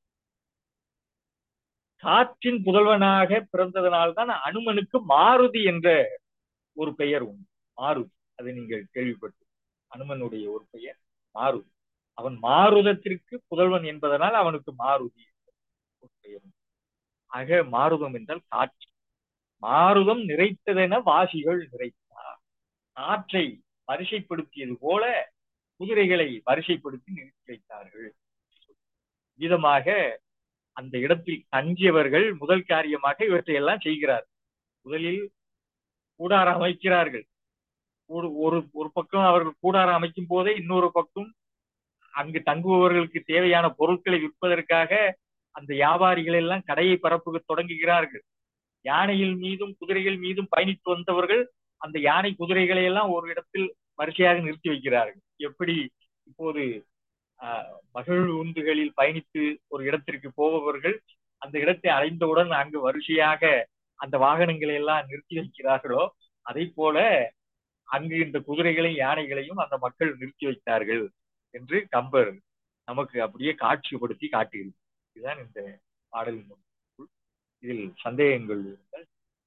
காற்றின் புதல்வனாக பிறந்ததனால்தான் அனுமனுக்கு மாருதி என்ற ஒரு பெயர் உண்டு மாருதி அதை நீங்கள் கேள்விப்பட்டு அனுமனுடைய ஒரு பெயர் மாருதி அவன் மாருதத்திற்கு புதல்வன் என்பதனால் அவனுக்கு மாருதி ஒரு பெயர் ஆக மாருதம் என்றால் காற்று மாருதம் நிறைத்ததென வாசிகள் நிறைத்தார் காற்றை வரிசைப்படுத்தியது போல குதிரைகளை வரிசைப்படுத்தி நிறுத்தி வைத்தார்கள் விதமாக அந்த இடத்தில் தங்கியவர்கள் முதல் காரியமாக இவற்றை எல்லாம் செய்கிறார் முதலில் கூடாரம் அமைக்கிறார்கள் ஒரு ஒரு ஒரு பக்கம் அவர்கள் கூடாரம் அமைக்கும் போதே இன்னொரு பக்கம் அங்கு தங்குபவர்களுக்கு தேவையான பொருட்களை விற்பதற்காக அந்த வியாபாரிகள் எல்லாம் கடையை பரப்புக தொடங்குகிறார்கள் யானையில் மீதும் குதிரைகள் மீதும் பயணித்து வந்தவர்கள் அந்த யானை குதிரைகளை எல்லாம் ஒரு இடத்தில் வரிசையாக நிறுத்தி வைக்கிறார்கள் எப்படி இப்போது மகிழ் உந்துகளில் பயணித்து ஒரு இடத்திற்கு போபவர்கள் அந்த இடத்தை அடைந்தவுடன் அங்கு வரிசையாக அந்த வாகனங்களை எல்லாம் நிறுத்தி வைக்கிறார்களோ அதை போல அங்கு இந்த குதிரைகளையும் யானைகளையும் அந்த மக்கள் நிறுத்தி வைத்தார்கள் என்று கம்பர் நமக்கு அப்படியே காட்சிப்படுத்தி காட்டியிருக்கு இதுதான் இந்த பாடலின் இதில் சந்தேகங்கள் இருந்தால்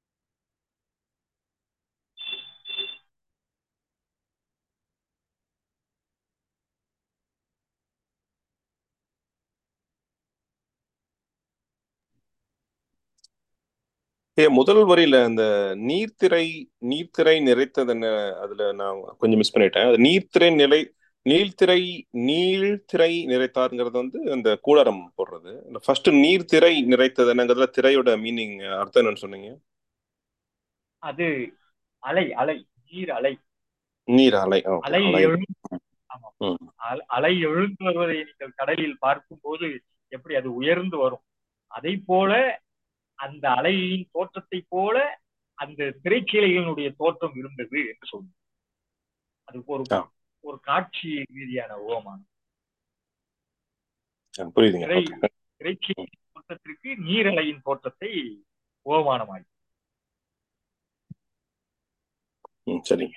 ஏ முதல் வரியில அந்த நீர்த்திரை நீர்த்திரை நிறைத்ததுன்னு அதுல நான் கொஞ்சம் மிஸ் பண்ணிட்டேன் அது நீர்த்திரை நிலை நீள்திரை நீள்திரை நிறைத்தாருங்கிறது வந்து அந்த கூடாரம் போடுறது இந்த ஃபர்ஸ்ட் நீர்த்திரை நிறைத்தது என்னங்கிறதுல திரையோட மீனிங் அர்த்தம் என்னன்னு சொன்னீங்க அது அலை அலை நீர் அலை நீர் அலை அலை எழுந்து அலை எழுந்து வருவதை நீங்கள் கடலில் பார்க்கும் போது எப்படி அது உயர்ந்து வரும் அதை போல அந்த அலையின் தோற்றத்தை போல அந்த திரைச்சீலைகளினுடைய தோற்றம் இருந்தது என்று சொல்லுங்க அது ஒரு ஒரு காட்சி ரீதியான ஓமானம் புரியுதுங்க திரைச்சீலை தோற்றத்திற்கு நீரலையின் தோற்றத்தை ஓமானமாகி சரிங்க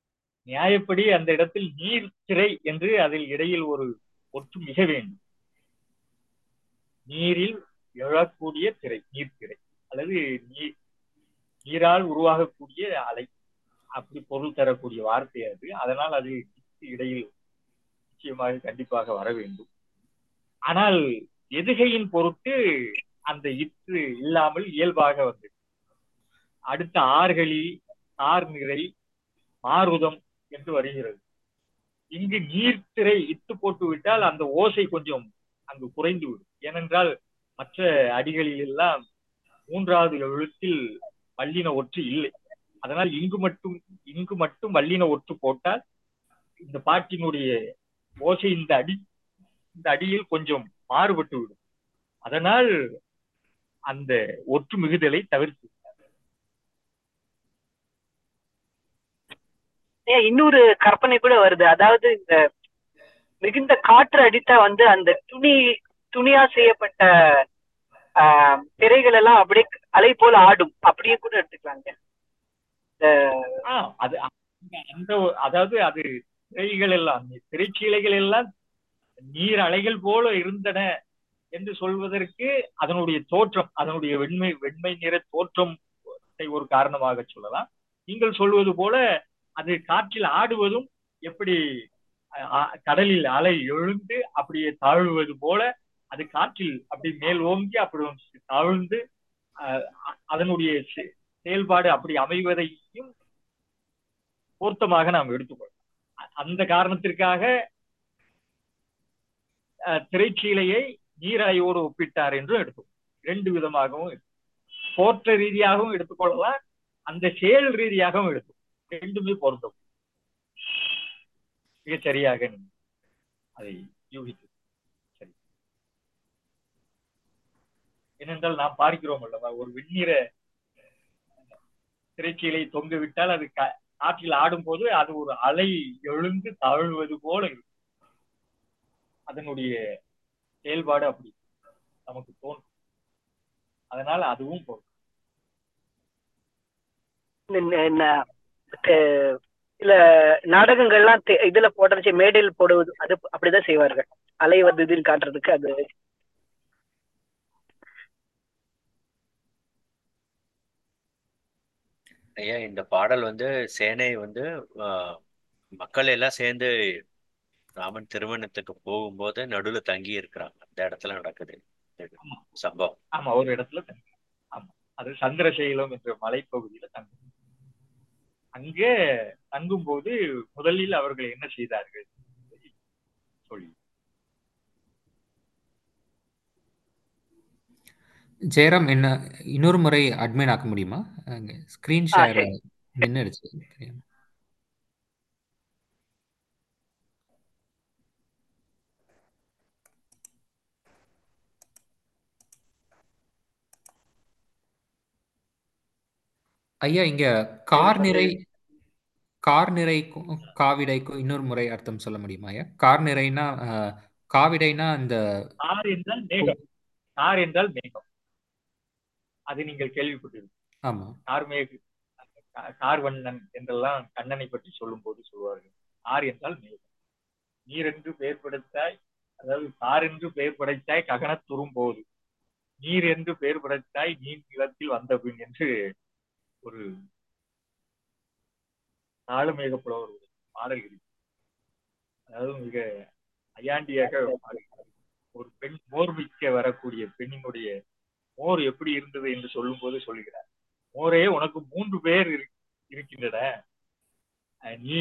நியாயப்படி அந்த இடத்தில் நீர் திரை என்று அதில் இடையில் ஒரு ஒற்று மிக வேண்டும் நீரில் எழக்கூடிய திரை நீர்த்திரை அல்லது நீர் நீரால் உருவாகக்கூடிய அலை அப்படி பொருள் தரக்கூடிய வார்த்தை அது அதனால் அது இடையில் நிச்சயமாக கண்டிப்பாக வர வேண்டும் ஆனால் எதுகையின் பொருட்டு அந்த இற்று இல்லாமல் இயல்பாக வந்தது அடுத்த ஆறுகளில் ஆர் நிறை மாறுதம் என்று வருகிறது இங்கு நீர்த்திரை இட்டு போட்டு விட்டால் அந்த ஓசை கொஞ்சம் அங்கு குறைந்து விடும் ஏனென்றால் மற்ற அடிகளில் எல்லாம் மூன்றாவது எழுத்தில் வல்லின ஒற்று இல்லை அதனால் இங்கு மட்டும் இங்கு மட்டும் வல்லின ஒற்று போட்டால் இந்த பாட்டினுடைய ஓசை இந்த அடி இந்த அடியில் கொஞ்சம் மாறுபட்டு விடும் அதனால் அந்த ஒற்று மிகுதலை தவிர்த்து இன்னொரு கற்பனை கூட வருது அதாவது இந்த மிகுந்த காற்று அடித்தா வந்து அந்த துணி துணியா செய்யப்பட்ட திரைகள் எல்லாம் அப்படியே அலை போல ஆடும் அப்படியே கூட எடுத்துக்கலாங்க அது அந்த அதாவது அது திரைகள் எல்லாம் திரைச்சீலைகள் எல்லாம் நீர் அலைகள் போல இருந்தன என்று சொல்வதற்கு அதனுடைய தோற்றம் அதனுடைய வெண்மை வெண்மை நிற தோற்றம் ஒரு காரணமாக சொல்லலாம் நீங்கள் சொல்வது போல அது காற்றில் ஆடுவதும் எப்படி கடலில் அலை எழுந்து அப்படியே தாழ்வது போல அது காற்றில் அப்படி மேல் ஓங்கி அப்படி தாழ்ந்து அதனுடைய செயல்பாடு அப்படி அமைவதையும் பொருத்தமாக நாம் எடுத்துக்கொள்ளலாம் அந்த காரணத்திற்காக திரைச்சீலையை நீரலையோடு ஒப்பிட்டார் என்று எடுத்துக்கொள்ளலாம் ரெண்டு விதமாகவும் தோற்ற ரீதியாகவும் எடுத்துக்கொள்ளலாம் அந்த செயல் ரீதியாகவும் எடுத்துக்கொள்ளலாம் ரெண்டுமே பொருந்தும் மிக சரியாக அதை யூகித்து சரி ஏனென்றால் நாம் பார்க்கிறோம் அல்லவா ஒரு வெண்ணிற திரைச்சீலை தொங்க விட்டால் அது காற்றில் ஆடும் போது அது ஒரு அலை எழுந்து தழுவது போல இருக்கும் அதனுடைய செயல்பாடு அப்படி நமக்கு தோன்றும் அதனால அதுவும் போகும் சில நாடகங்கள்லாம் இதுல போடுறச்சு மேடையில் போடுவது அது அப்படிதான் செய்வார்கள் அலை வந்து இதில் காட்டுறதுக்கு அது ஐயா இந்த பாடல் வந்து சேனை வந்து மக்கள் எல்லாம் சேர்ந்து ராமன் திருமணத்துக்கு போகும்போது நடுவுல தங்கி இருக்கிறாங்க அந்த இடத்துல நடக்குது சம்பவம் ஆமா ஒரு இடத்துல தங்கி ஆமா அது சந்திரசைலம் என்ற மலைப்பகுதியில தங்கும் அங்கே தங்கும் போது முதலில் அவர்கள் என்ன செய்தார்கள் சொல்லி ஜெயராம் என்ன இன்னொரு முறை அட்மின் ஆக்க முடியுமா ஸ்கிரீன் ஷேர் நின்றுடுச்சு ஐயா இங்க கார் நிறை கார் நிறைக்கும் காவிடைக்கும் இன்னொரு முறை அர்த்தம் சொல்ல முடியுமா ஐயா கார் நிறைனா காவிடைனா அந்த கார் என்றால் மேகம் கார் என்றால் மேகம் அது நீங்கள் கேள்விப்பட்டிருக்கீங்க ஆமா கார் மேகு கார்வண்ணன் என்றெல்லாம் கண்ணனை பற்றி சொல்லும் போது சொல்வார்கள் கார் என்றால் மேகம் நீர் என்று பெயர் படைத்தாய் அதாவது கார் என்று பெயர் படைத்தாய் ககன துரும்போது நீர் என்று பெயர் படைத்தாய் நீர் நிலத்தில் வந்த பின் என்று ஒரு தாளமேக புலவர் பாடல் இருக்கு அதாவது மிக ஐயாண்டியாக ஒரு பெண் மோர்மிக்க வரக்கூடிய பெண்ணினுடைய மோர் எப்படி இருந்தது என்று சொல்லும் போது சொல்லுகிறார் மோரே உனக்கு மூன்று பேர் இருக்கின்றன நீ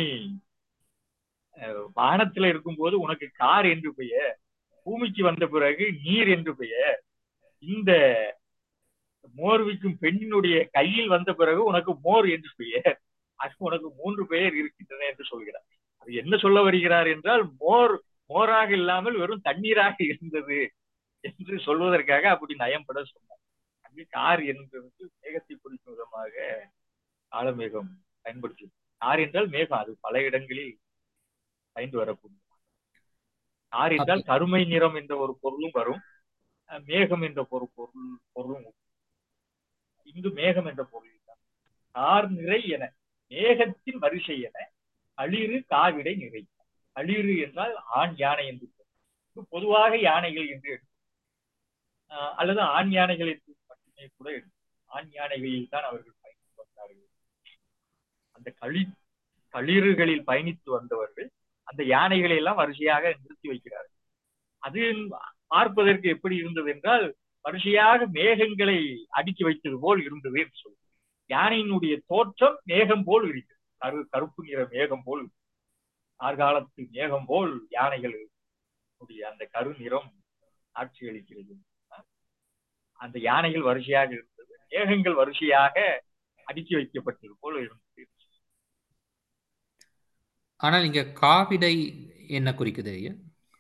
வானத்துல இருக்கும்போது உனக்கு கார் என்று பெயர் பூமிக்கு வந்த பிறகு நீர் என்று பெயர் இந்த மோர்விக்கும் பெண்ணினுடைய கையில் வந்த பிறகு உனக்கு மோர் என்று பெயர் அது உனக்கு மூன்று பெயர் இருக்கின்றன என்று சொல்கிறார் அது என்ன சொல்ல வருகிறார் என்றால் மோர் மோராக இல்லாமல் வெறும் தண்ணீராக இருந்தது என்று சொல்வதற்காக அப்படி நயம்பட சொன்னார் அங்கு கார் என்பது மேகத்தை குறிக்கும் விதமாக காலமேகம் பயன்படுத்தி கார் என்றால் மேகம் அது பல இடங்களில் பயந்து வரக்கூடிய கார் என்றால் கருமை நிறம் என்ற ஒரு பொருளும் வரும் மேகம் என்ற ஒரு பொருள் பொருளும் இங்கு மேகம் என்ற பொருள் கார் நிறை என மேகத்தின் வரிசை என அளிறு காவிடை நிறை அளிறு என்றால் ஆண் யானை என்று பொதுவாக யானைகள் என்று ஆஹ் அல்லது ஆண் யானைகளை மட்டுமே கூட எடுக்கும் ஆண் யானைகளில் தான் அவர்கள் பயணித்து வந்தார்கள் அந்த களி களிறுகளில் பயணித்து வந்தவர்கள் அந்த யானைகளை எல்லாம் வரிசையாக நிறுத்தி வைக்கிறார்கள் அது பார்ப்பதற்கு எப்படி இருந்தது என்றால் வரிசையாக மேகங்களை அடுக்கி வைத்தது போல் இருந்தது என்று சொல்லுவோம் யானையினுடைய தோற்றம் மேகம் போல் இருக்கிறது கரு கருப்பு நிற மேகம் போல் ஆர்காலத்து மேகம் போல் யானைகள் அந்த கருநிறம் ஆட்சி அளிக்கிறது அந்த யானைகள் வரிசையாக இருந்தது மேகங்கள் வரிசையாக அடுக்கி வைக்கப்பட்டது போல இருந்தது ஆனால் இங்க காவிடை என்ன குறிக்குது ஐயா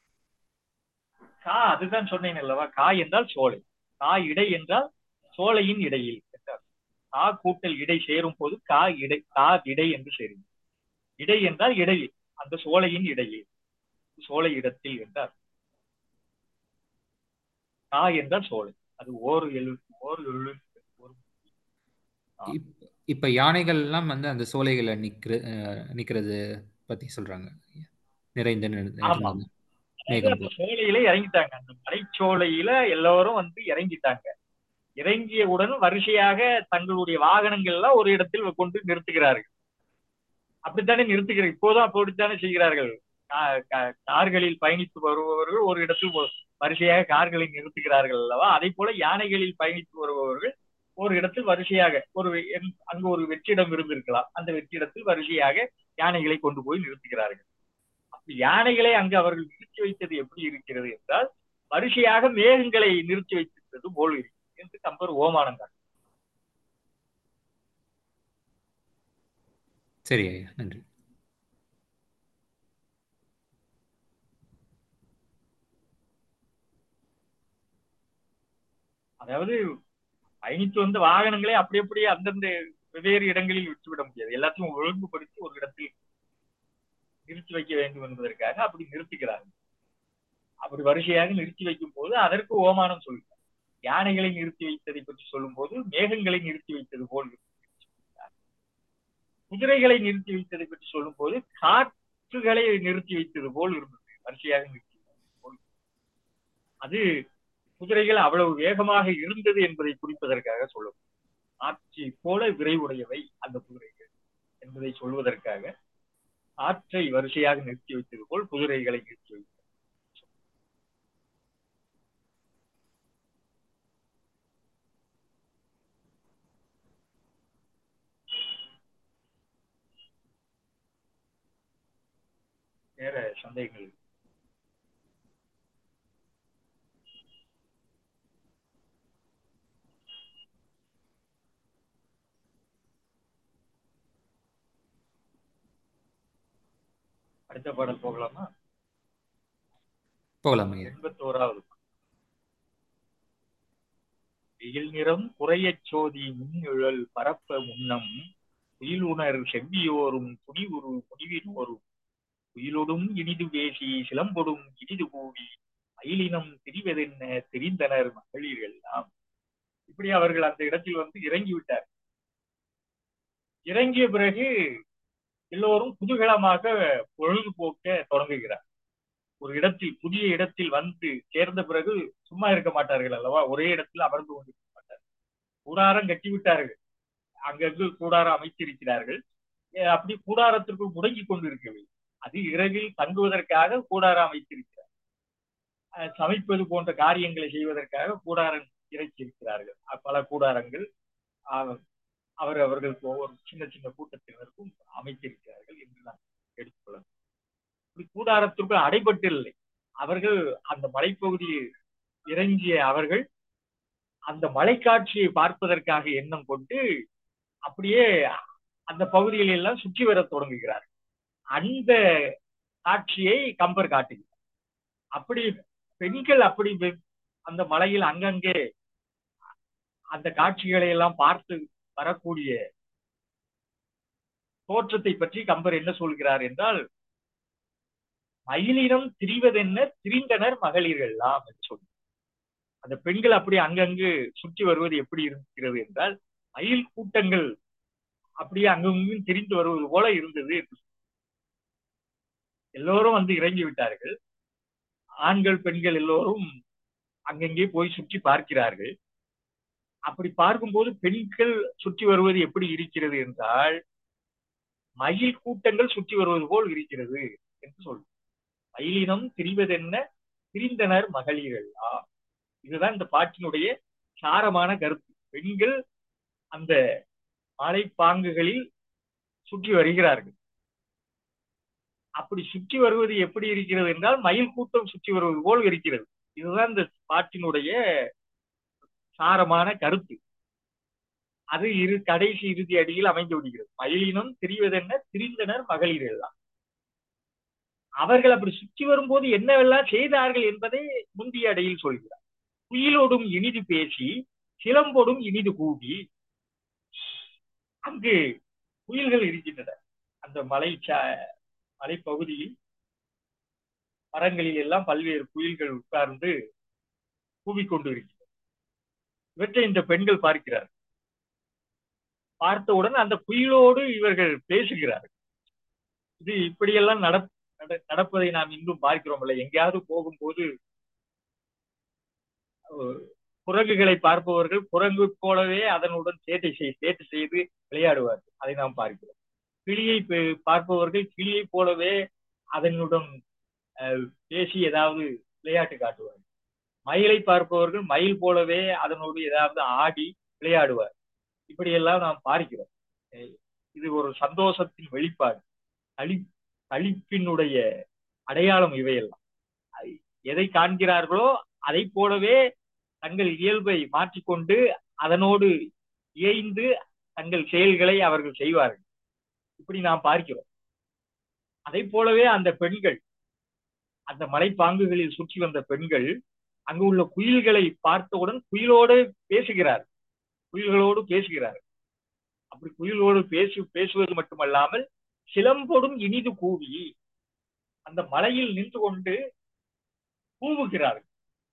கா அதுதான் சொன்னேன் அல்லவா கா என்றால் சோலை கா இடை என்றால் சோலையின் இடையில் என்றார் கா கூட்டல் இடை சேரும் போது கா இடை கா இடை என்று சேரும் இடை என்றால் இடையில் அந்த சோலையின் இடையில் சோலை இடத்தில் என்றார் கா என்றால் சோலை அது ஓர் எழு ஓர் எழு ஒரு இப்- இப்ப யானைகள் எல்லாம் வந்து அந்த சோலைகளை நிக்கிற அஹ், நிக்கிறது பத்தி சொல்றாங்க நிறைந்த நிற- ஆமா. இருந்தது. அதாவது மேகம் அந்த போல். சோலையில இறங்கிட்டாங்க அந்த மலைச்சோலையில எல்லாரும் வந்து இறங்கிட்டாங்க இறங்கியவுடன் வரிசையாக தங்களுடைய வாகனங்கள் எல்லாம் ஒரு இடத்தில் கொண்டு நிறுத்துகிறார்கள் அப்படித்தானே நிறுத்துகிறார் இப்போதும் அப்படித்தானே செய்கிறார்கள் கா- கா- கார்களில் பயணித்து வருபவர்கள் ஒரு இடத்தில் ஒ- வரிசையாக கார்களை நிறுத்துகிறார்கள் அல்லவா அதே போல யானைகளில் பயணித்து வருபவர்கள் ஒரு இடத்தில் வரிசையாக ஒரு எங்- அங்கு ஒரு வெற்றிடம் இருந்திருக்கலாம் அந்த வெற்றிடத்தில் வரிசையாக யானைகளை கொண்டு போய் நிறுத்துகிறார்கள் அப்படி யானைகளை அங்கு அவர்கள் நிறுத்தி வைத்தது எப்படி இருக்கிறது என்றால் வரிசையாக மேகங்களை நிறுத்தி வைத்திருந்தது போல் இருக்கிறது என்று கம்பர் ஓமானம் காட்டுகிறார். சரி ஐயா நன்றி அதாவது பயணித்து வந்த வாகனங்களை அப்படி அப்படியே அந்தந்த வெவ்வேறு இடங்களில் விட்டுவிட முடியாது எல்லாத்தையும் ஒழுங்குபடுத்தி ஒரு இடத்தில் நிறுத்தி வைக்க வேண்டும் என்பதற்காக அப்படி நிறுத்துகிறார்கள் அப்படி வரிசையாக நிறுத்தி வைக்கும் போது அதற்கு ஓமானம் சொல்கிறார் யானைகளை நிறுத்தி வைத்ததை பற்றி சொல்லும் போது மேகங்களை நிறுத்தி வைத்தது போல் இருக்கிறது என்று சொல்கிறார். குதிரைகளை நிறுத்தி வைத்ததை பற்றி சொல்லும் போது காற்றுகளை நிறுத்தி வைத்தது போல் இருந்தது வரிசையாக நிறுத்தி வைத்தது போல் அது குதிரைகள் அவ்வளவு வேகமாக இருந்தது என்பதை குறிப்பதற்காக சொல்லும் ஆட்சி போல விரைவுடையவை அந்த குதிரைகள் என்பதை சொல்வதற்காக ஆற்றை வரிசையாக நிறுத்தி வைத்தது போல் குதிரைகளை நிறுத்தி வைத்தது வேற சந்தேகங்கள் இருக்கு? அடுத்த பாடல் போகலாமா போகலாம் ஐயா எண்பத்தோராவது வெயில் நிறம் குறையச் சோதி மின்னிழல் பரப்ப முன்னம் உயிலுணர் செவ்வியோரும் துணிவுரு முடிவினோரும் உயிலொடும் இனிது பேசி சிலம்பொடும் இனிது கூவி மயிலினம் திரிவதென்ன தெரிந்தனர் மகளிர் எல்லாம் இப்படி அவர்கள் அந்த இடத்தில் வந்து இறங்கி விட்டார் இறங்கிய பிறகு எல்லோரும் குதூகலமாக பொழுதுபோக்க தொடங்குகிறார் ஒரு இடத்தில் புதிய இடத்தில் வந்து சேர்ந்த பிறகு சும்மா இருக்க மாட்டார்கள் அல்லவா ஒரே இடத்தில் அமர்ந்து கொண்டிருக்க மாட்டார்கள் கூடாரம் கட்டி விட்டார்கள் அங்கங்கு கூடாரம் அமைத்திருக்கிறார்கள் அஹ் அப்படி கூடாரத்திற்குள் முடங்கி கொண்டிருக்கவில்லை அது இரவில் தங்குவதற்காக கூடாரம் அமைத்திருக்கிறார் அஹ் சமைப்பது போன்ற காரியங்களை செய்வதற்காக கூடாரம் இறைச்சிருக்கிறார்கள் அஹ் பல கூடாரங்கள் அஹ் அவர் அவர்கள் ஒவ்வொரு சின்ன சின்ன கூட்டத்தினருக்கும் அமைத்திருக்கிறார்கள் என்று நான் எடுத்துக்கொள்ளலாம் இப்படி கூடாரத்திற்குள் அடைபட்டு இல்லை அவர்கள் அந்த மலைப்பகுதியில் இறங்கிய அவர்கள் அந்த மலைக்காட்சியை பார்ப்பதற்காக எண்ணம் கொண்டு அப்படியே அந்த பகுதிகளில் எல்லாம் சுற்றி வர தொடங்குகிறார் அந்த காட்சியை கம்பர் காட்டுகிறார் அப்படி பெண்கள் அப்படி வெ- அந்த மலையில் அங்கங்கே அந்த காட்சிகளை எல்லாம் பார்த்து வரக்கூடிய தோற்றத்தை பற்றி கம்பர் என்ன சொல்கிறார் என்றால் மயிலினம் திரிவதென்ன திரிந்தனர் மகளிர்கள் எல்லாம் என்று சொல்லி அந்த பெண்கள் அப்படி அங்கங்கு சுற்றி வருவது எப்படி இருக்கிறது என்றால் மயில் கூட்டங்கள் அப்படியே அங்கங்கும் திரிந்து வருவது போல இருந்தது என்று சொல்லி. எல்லோரும் வந்து இறங்கி விட்டார்கள் ஆண்கள் பெண்கள் எல்லோரும் அங்கங்கே போய் சுற்றி பார்க்கிறார்கள் அப்படி பார்க்கும்போது பெண்கள் சுற்றி வருவது எப்படி இருக்கிறது என்றால் மயில் கூட்டங்கள் சுற்றி வருவது போல் இருக்கிறது என்று சொல் மயிலினம் திரிவதென்ன திரிந்தனர் மகளிர்களா இதுதான் இந்த பாட்டினுடைய சாரமான கருத்து பெண்கள் அந்த மலைப்பாங்குகளில் சுற்றி வருகிறார்கள் அப்படி சுற்றி வருவது எப்படி இருக்கிறது என்றால் மயில் கூட்டம் சுற்றி வருவது போல் இருக்கிறது இதுதான் இந்த பாட்டினுடைய சாரமான கருத்து அது இரு கடைசி இறுதி அடியில் அமைந்து விடுகிறது மயிலினம் திரிவதென்ன திரிந்தனர் மகளிர்கள் தான் அவர்கள் அப்படி சுற்றி வரும்போது என்னவெல்லாம் செய்தார்கள் என்பதை முந்தைய அடையில் சொல்கிறார் குயிலோடும் இனிது பேசி சிலம்போடும் இனிது கூடி அங்கு குயில்கள் இருக்கின்றன அந்த மலை மலைப்பகுதியில் மரங்களில் எல்லாம் பல்வேறு குயில்கள் உட்கார்ந்து கூவிக்கொண்டு இருக்கின்றன இவற்றை இந்த பெண்கள் பார்க்கிறார் பார்த்தவுடன் அந்த குயிலோடு இவர்கள் பேசுகிறார்கள் இது இப்படியெல்லாம் நட நடப்பதை நாம் இன்னும் பார்க்கிறோம்ல எங்கேயாவது போகும்போது குரங்குகளை பார்ப்பவர்கள் குரங்கு போலவே அதனுடன் சேட்டை செய் சேட்டை செய்து விளையாடுவார்கள் அதை நாம் பார்க்கிறோம் கிளியை பார்ப்பவர்கள் கிளியை போலவே அதனுடன் பேசி ஏதாவது விளையாட்டு காட்டுவார்கள் மயிலை பார்ப்பவர்கள் மயில் போலவே அதனோடு ஏதாவது ஆடி விளையாடுவார் இப்படியெல்லாம் நாம் பார்க்கிறோம் இது ஒரு சந்தோஷத்தின் வெளிப்பாடு களி களிப்பினுடைய அடையாளம் இவையெல்லாம் எதை காண்கிறார்களோ அதை போலவே தங்கள் இயல்பை மாற்றிக்கொண்டு அதனோடு இயைந்து தங்கள் செயல்களை அவர்கள் செய்வார்கள் இப்படி நாம் பார்க்கிறோம் அதை போலவே அந்த பெண்கள் அந்த மலைப்பாங்குகளில் சுற்றி வந்த பெண்கள் அங்கு உள்ள குயில்களை பார்த்தவுடன் குயிலோடு பேசுகிறார் குயில்களோடு பேசுகிறார் அப்படி குயிலோடு பேசு பேசுவது மட்டுமல்லாமல் சிலம்பொடும் இனிது கூவி அந்த மலையில் நின்று கொண்டு கூவுகிறார்கள்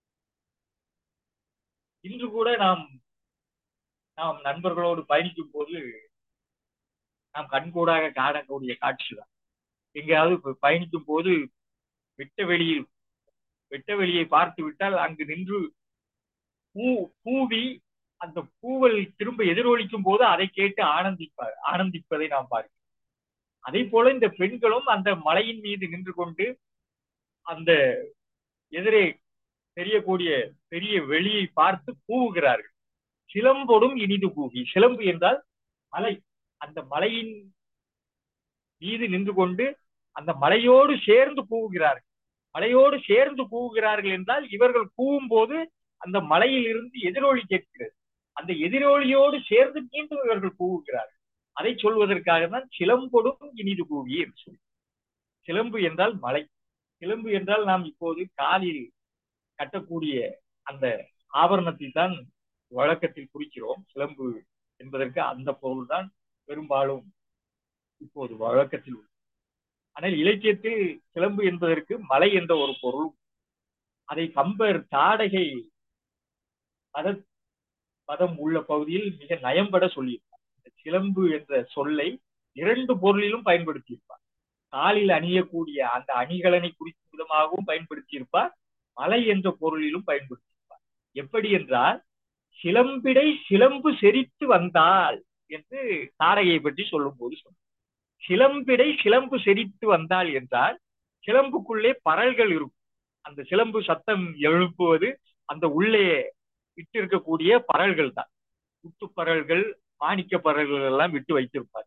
இன்று கூட நாம் நாம் நண்பர்களோடு பயணிக்கும் போது நாம் கண்கூடாக காணக்கூடிய காட்சி தான் எங்கேயாவது பயணிக்கும் போது வெட்ட வெளியில் வெட்ட வெளியை பார்த்து விட்டால் அங்கு நின்று பூ பூவி அந்த பூவல் திரும்ப எதிரொலிக்கும் போது அதை கேட்டு ஆனந்திப்பார் ஆனந்திப்பதை நாம் பார்க்கிறோம் அதே போல இந்த பெண்களும் அந்த மலையின் மீது நின்று கொண்டு அந்த எதிரே தெரியக்கூடிய பெரிய வெளியை பார்த்து கூவுகிறார்கள் சிலம்பொடும் இனிது கூவி சிலம்பு என்றால் மலை அந்த மலையின் மீது நின்று கொண்டு அந்த மலையோடு சேர்ந்து கூவுகிறார்கள் மலையோடு சேர்ந்து கூவுகிறார்கள் என்றால் இவர்கள் கூவும் போது அந்த மலையில் இருந்து எதிரொலி கேட்கிறது அந்த எதிரொலியோடு சேர்ந்து மீண்டும் இவர்கள் கூவுகிறார்கள் அதை சொல்வதற்காக தான் சிலம்பொடும் இனிது கூவி என்று சொல்லி சிலம்பு என்றால் மலை சிலம்பு என்றால் நாம் இப்போது காலில் கட்டக்கூடிய அந்த ஆபரணத்தை தான் வழக்கத்தில் குறிக்கிறோம் சிலம்பு என்பதற்கு அந்த பொருள் தான் பெரும்பாலும் இப்போது வழக்கத்தில் உள்ளது ஆனால் இலக்கியத்தில் சிலம்பு என்பதற்கு மலை என்ற ஒரு பொருள் அதை கம்பர் தாடகை பத பதம் உள்ள பகுதியில் மிக நயம்பட சொல்லியிருப்பார் இந்த சிலம்பு என்ற சொல்லை இரண்டு பொருளிலும் பயன்படுத்தியிருப்பார் காலில் அணியக்கூடிய அந்த அணிகலனை குறிக்கும் விதமாகவும் பயன்படுத்தியிருப்பார் மலை என்ற பொருளிலும் பயன்படுத்தியிருப்பார் எப்படி என்றால் சிலம்பிடை சிலம்பு செறித்து வந்தால் என்று தாரகையை பற்றி சொல்லும் போது சொன்னார் சிலம்பிடை சிலம்பு செறித்து வந்தால் என்றால் சிலம்புக்குள்ளே பரல்கள் இருக்கும் அந்த சிலம்பு சத்தம் எழுப்புவது அந்த உள்ளே விட்டு இருக்கக்கூடிய பரல்கள் தான் முத்து பரல்கள் மாணிக்க பரல்கள் எல்லாம் விட்டு வைத்திருப்பார்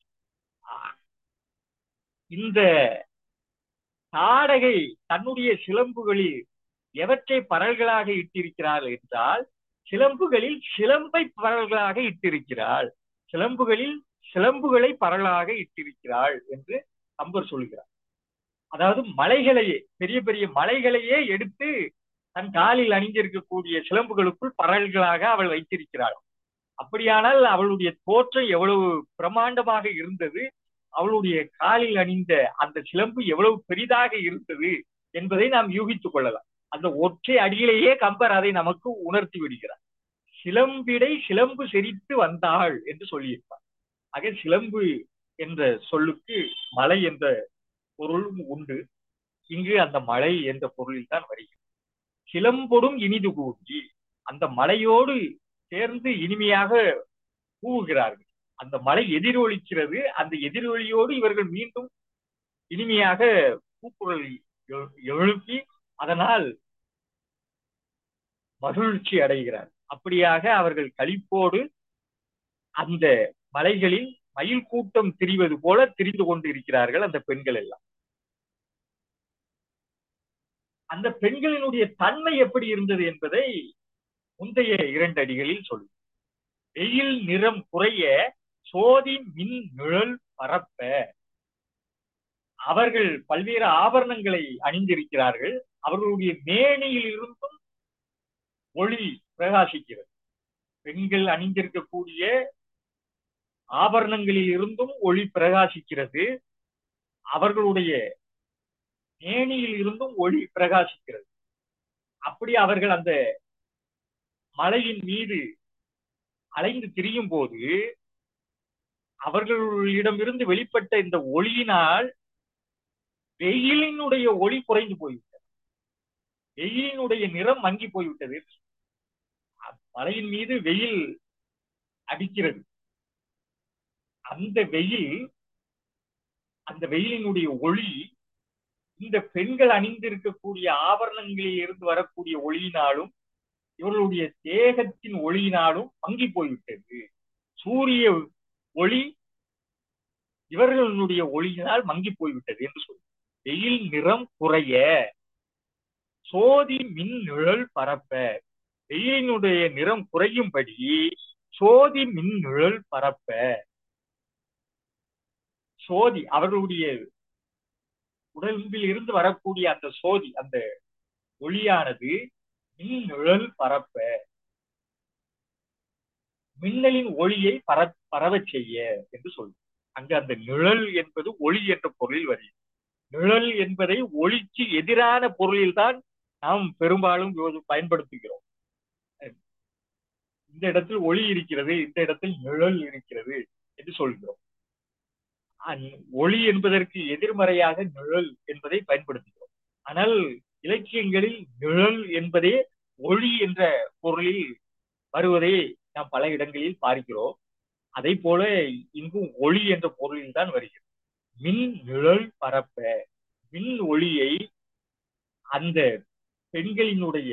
இந்த தாடகை தன்னுடைய சிலம்புகளில் எவற்றை பரல்களாக இட்டிருக்கிறாள் என்றால் சிலம்புகளில் சிலம்பை பரல்களாக இட்டிருக்கிறாள் சிலம்புகளில் சிலம்புகளை பரலாக இட்டிருக்கிறாள் என்று கம்பர் சொல்கிறார் அதாவது மலைகளையே பெரிய பெரிய மலைகளையே எடுத்து தன் காலில் அணிந்திருக்கக்கூடிய சிலம்புகளுக்குள் பரல்களாக அவள் வைத்திருக்கிறாள் அப்படியானால் அவளுடைய தோற்றம் எவ்வளவு பிரமாண்டமாக இருந்தது அவளுடைய காலில் அணிந்த அந்த சிலம்பு எவ்வளவு பெரிதாக இருந்தது என்பதை நாம் யூகித்துக் கொள்ளலாம் அந்த ஒற்றை அடியிலேயே கம்பர் அதை நமக்கு உணர்த்தி விடுகிறார் சிலம்பிடை சிலம்பு செறித்து வந்தாள் என்று சொல்லியிருப்பார் ஆக சிலம்பு என்ற சொல்லுக்கு மலை என்ற பொருளும் உண்டு இங்கு அந்த மலை என்ற பொருளில் தான் வருகிறது சிலம்பொடும் இனிது கூடி அந்த மலையோடு சேர்ந்து இனிமையாக கூவுகிறார்கள் அந்த மலை எதிரொலிக்கிறது அந்த எதிரொலியோடு இவர்கள் மீண்டும் இனிமையாக கூக்குரல் எழு- எழுப்பி அதனால் மகிழ்ச்சி அடைகிறார் அப்படியாக அவர்கள் களிப்போடு அந்த மலைகளில் மயில் கூட்டம் திரிவது போல திரிந்து கொண்டு இருக்கிறார்கள் அந்த பெண்கள் எல்லாம் அந்த பெண்களினுடைய தன்மை எப்படி இருந்தது என்பதை முந்தைய இரண்டு அடிகளில் சொல்லு வெயில் நிறம் குறைய சோதி மின் நிழல் பரப்ப அவர்கள் பல்வேறு ஆபரணங்களை அணிந்திருக்கிறார்கள் அவர்களுடைய மேனியில் இருந்தும் ஒளி பிரகாசிக்கிறது பெண்கள் அணிந்திருக்கக்கூடிய ஆபரணங்களில் இருந்தும் ஒளி பிரகாசிக்கிறது அவர்களுடைய மேனியில் இருந்தும் ஒளி பிரகாசிக்கிறது அப்படி அவர்கள் அந்த மலையின் மீது அலைந்து திரியும் போது அவர்களிடமிருந்து வெளிப்பட்ட இந்த ஒளியினால் வெயிலினுடைய ஒளி குறைந்து போய்விட்டது வெயிலினுடைய நிறம் மங்கி போய்விட்டது மலையின் மீது வெயில் அடிக்கிறது அந்த வெயில் அந்த வெயிலினுடைய ஒளி இந்த பெண்கள் அணிந்திருக்கக்கூடிய ஆபரணங்களில் இருந்து வரக்கூடிய ஒளியினாலும் இவர்களுடைய தேகத்தின் ஒளியினாலும் மங்கி போய்விட்டது சூரிய ஒளி இவர்களுடைய ஒளியினால் மங்கி போய்விட்டது என்று சொல்லு வெயில் நிறம் குறைய சோதி மின் நிழல் பரப்ப வெயிலினுடைய நிறம் குறையும்படி சோதி மின் நிழல் பரப்ப சோதி அவர்களுடைய உடம்பில் இருந்து வரக்கூடிய அந்த சோதி அந்த ஒளியானது மின் நிழல் பரப்ப மின்னலின் ஒளியை பர பரவச் செய்ய என்று சொல்லும் அங்கு அந்த நிழல் என்பது ஒளி என்ற பொருளில் வருகிறது நிழல் என்பதை ஒளிக்கு எதிரான பொருளில் தான் நாம் பெரும்பாலும் பயன்படுத்துகிறோம் இந்த இடத்தில் ஒளி இருக்கிறது இந்த இடத்தில் நிழல் இருக்கிறது என்று சொல்கிறோம் ஒளி என்பதற்கு எதிர்மறையாக நிழல் என்பதை பயன்படுத்துகிறோம் ஆனால் இலக்கியங்களில் நிழல் என்பதே ஒளி என்ற பொருளில் வருவதை நாம் பல இடங்களில் பார்க்கிறோம் அதை போல இங்கும் ஒளி என்ற பொருளில் தான் வருகிறது மின் நிழல் பரப்ப மின் ஒளியை அந்த பெண்களினுடைய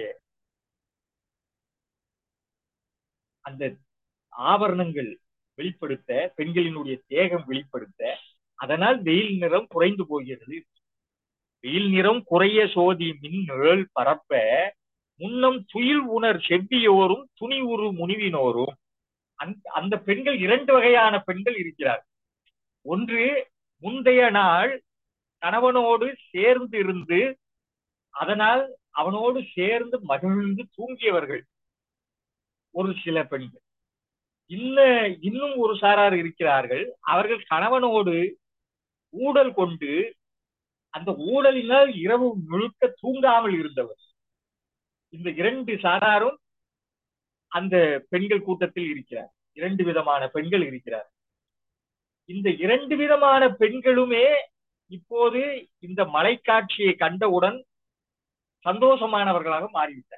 அந்த ஆபரணங்கள் வெளிப்படுத்த பெண்களினுடைய தேகம் வெளிப்படுத்த அதனால் வெயில் நிறம் குறைந்து போகிறது வெயில் நிறம் குறைய சோதி மின் நிழல் பரப்ப முன்னம் துயில் உணர் செவ்வியோரும் துணி உரு முனிவினோரும் அந்த பெண்கள் இரண்டு வகையான பெண்கள் இருக்கிறார் ஒன்று முந்தைய நாள் கணவனோடு சேர்ந்து இருந்து அதனால் அவனோடு சேர்ந்து மகிழ்ந்து தூங்கியவர்கள் ஒரு சில பெண்கள் இன்ன இன்னும் ஒரு சாரார் இருக்கிறார்கள் அவர்கள் கணவனோடு ஊடல் கொண்டு அந்த ஊடலினால் இரவு முழுக்க தூங்காமல் இருந்தவர் இந்த இரண்டு சாராரும் அந்த பெண்கள் கூட்டத்தில் இருக்கிறார் இரண்டு விதமான பெண்கள் இருக்கிறார் இந்த இரண்டு விதமான பெண்களுமே இப்போது இந்த மலைக்காட்சியை கண்டவுடன் சந்தோஷமானவர்களாக மாறிவிட்டார்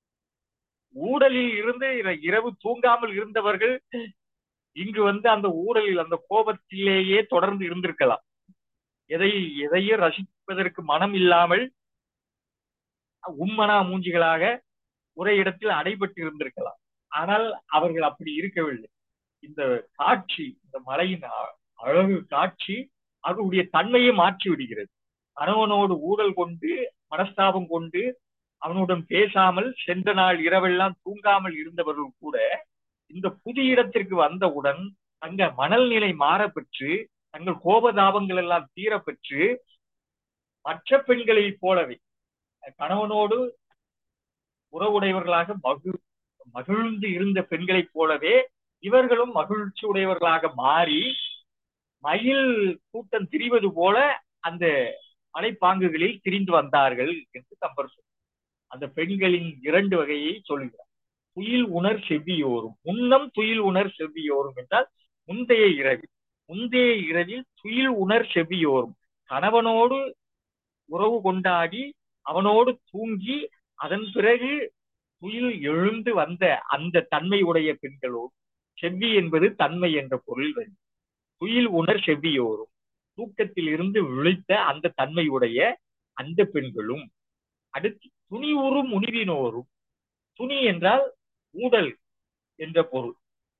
ஊடலில் இருந்து இரவு தூங்காமல் இருந்தவர்கள் இங்கு வந்து அந்த ஊடலில் அந்த கோபத்திலேயே தொடர்ந்து இருந்திருக்கலாம் எதை எதையும் ரசிப்பதற்கு மனம் இல்லாமல் உம்மனா மூஞ்சிகளாக ஒரே இடத்தில் அடைபட்டு இருந்திருக்கலாம் ஆனால் அவர்கள் அப்படி இருக்கவில்லை இந்த காட்சி இந்த மலையின் அழகு காட்சி அவருடைய தன்மையை மாற்றி விடுகிறது கணவனோடு ஊழல் கொண்டு மனஸ்தாபம் கொண்டு அவனுடன் பேசாமல் சென்ற நாள் இரவெல்லாம் தூங்காமல் இருந்தவர்கள் கூட இந்த புது இடத்திற்கு வந்தவுடன் தங்க மணல் நிலை மாற பெற்று தங்கள் கோபதாபங்கள் எல்லாம் தீர பெற்று மற்ற பெண்களை போலவே கணவனோடு உறவுடையவர்களாக மகிழ் மகிழ்ந்து இருந்த பெண்களைப் போலவே இவர்களும் மகிழ்ச்சி உடையவர்களாக மாறி மயில் கூட்டம் திரிவது போல அந்த மலைப்பாங்குகளில் திரிந்து வந்தார்கள் என்று கம்பர் அந்த பெண்களின் இரண்டு வகையை சொல்கிறார் துயில் உணர் செவ்வியோரும் முன்னம் துயில் உணர் செவ்வியோரும் என்றால் முந்தைய இரவில் முந்தைய இரவில் துயில் உணர் செவ்வியோரும் கணவனோடு உறவு கொண்டாடி அவனோடு தூங்கி அதன் பிறகு துயில் எழுந்து வந்த அந்த தன்மை உடைய பெண்களோடு செவ்வி என்பது தன்மை என்ற பொருள் வரும் துயில் உணர் செவ்வியோரும் தூக்கத்தில் இருந்து விழித்த அந்த தன்மையுடைய அந்த பெண்களும் அடுத்து துணி உறும் முனிவினோரும் துணி என்றால் ஊடல் என்ற பொருள்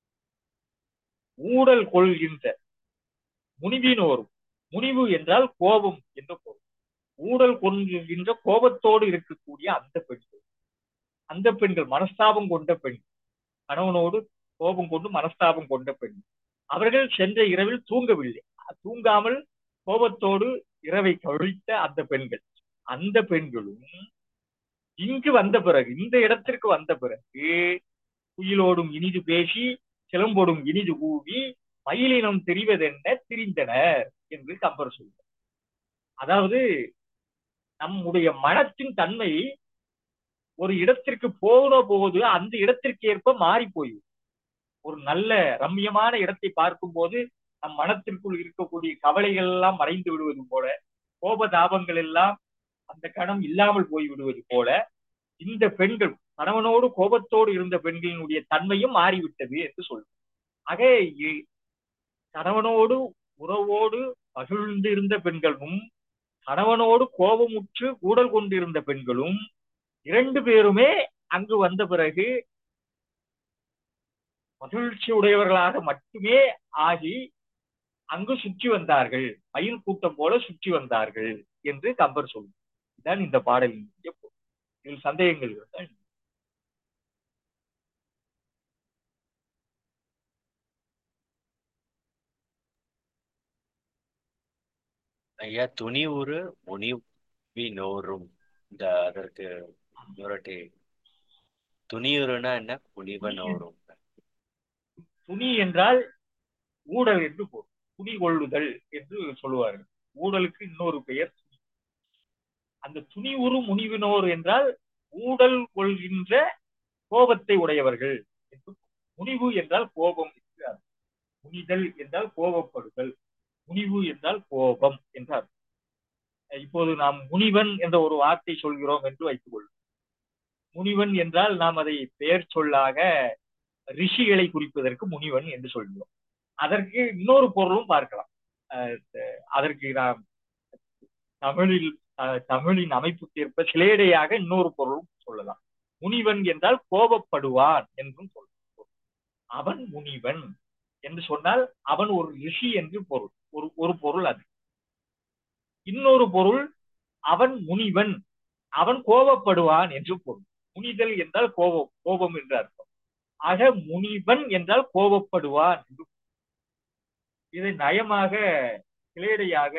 ஊடல் கொள்கின்ற முனிவினோரும் முனிவு என்றால் கோபம் என்ற பொருள் ஊடல் கொள்கின்ற கோபத்தோடு இருக்கக்கூடிய அந்த பெண்கள் அந்த பெண்கள் மனஸ்தாபம் கொண்ட பெண் கணவனோடு கோபம் கொண்டு மனஸ்தாபம் கொண்ட பெண் அவர்கள் சென்ற இரவில் தூங்கவில்லை தூங்காமல் கோபத்தோடு இரவை கழித்த அந்த பெண்கள் அந்த பெண்களும் இங்கு வந்த பிறகு இந்த இடத்திற்கு வந்த பிறகு குயிலோடும் இனிது பேசி சிலம்போடும் இனிது கூவி மயிலினம் தெரிவதென்ன திரிந்தனர் என்று கம்பர் சொல்றார் அதாவது நம்முடைய மனத்தின் தன்மை ஒரு இடத்திற்கு போன போது அந்த இடத்திற்கு ஏற்ப மாறி போய்விடும் ஒரு நல்ல ரம்யமான இடத்தை பார்க்கும் போது நம் மனத்திற்குள் இருக்கக்கூடிய கவலைகள் எல்லாம் மறைந்து விடுவது போல கோபதாபங்கள் எல்லாம் அந்த கணம் இல்லாமல் போய் விடுவது போல இந்த பெண்கள் கணவனோடு கோபத்தோடு இருந்த பெண்களினுடைய தன்மையும் மாறிவிட்டது என்று சொல்றோம் ஆக கணவனோடு உறவோடு மகிழ்ந்து இருந்த பெண்களும் கணவனோடு கோபமுற்று கூடல் கொண்டிருந்த பெண்களும் இரண்டு பேருமே அங்கு வந்த பிறகு மகிழ்ச்சி உடையவர்களாக மட்டுமே ஆகி அங்கு சுற்றி வந்தார்கள் மயில் கூட்டம் போல சுற்றி வந்தார்கள் என்று கம்பர் சொல்லும் இதுதான் இந்த பாடலின் இதில் சந்தேகங்கள் இருந்தால் ஐயா துணி ஊரு முனிவி நோரும் இந்த அதற்கு நுரட்டி துணியுறுனா என்ன முனிவ நோரும் துணி என்றால் ஊடல் என்று பொருள் துணி கொள்ளுதல் என்று சொல்லுவார்கள் ஊடலுக்கு இன்னொரு பெயர் துணி அந்த துணி உரு முனிவினோர் என்றால் ஊடல் கொள்கின்ற கோபத்தை உடையவர்கள் என்று முனிவு என்றால் கோபம் என்று அர்த்தம் முனிதல் என்றால் கோபப்படுதல் முனிவு என்றால் கோபம் என்றார் இப்போது நாம் முனிவன் என்ற ஒரு வார்த்தை சொல்கிறோம் என்று வைத்துக் கொள்வோம் முனிவன் என்றால் நாம் அதை பெயர் சொல்லாக ரிஷிகளை குறிப்பதற்கு முனிவன் என்று சொல்கிறோம் அதற்கு இன்னொரு பொருளும் பார்க்கலாம் அதற்கு நாம் தமிழில் தமிழின் அமைப்புக்கேற்ப சிலேடையாக இன்னொரு பொருளும் சொல்லலாம் முனிவன் என்றால் கோபப்படுவான் என்றும் சொல்லலாம் அவன் முனிவன் என்று சொன்னால் அவன் ஒரு ரிஷி என்று பொருள் ஒரு ஒரு பொருள் அது இன்னொரு பொருள் அவன் முனிவன் அவன் கோபப்படுவான் என்று பொருள் முனிதல் என்றால் கோபம் கோபம் என்று அர்த்தம் ஆக முனிவன் என்றால் கோபப்படுவான் என்று இதை நயமாக கிளேடையாக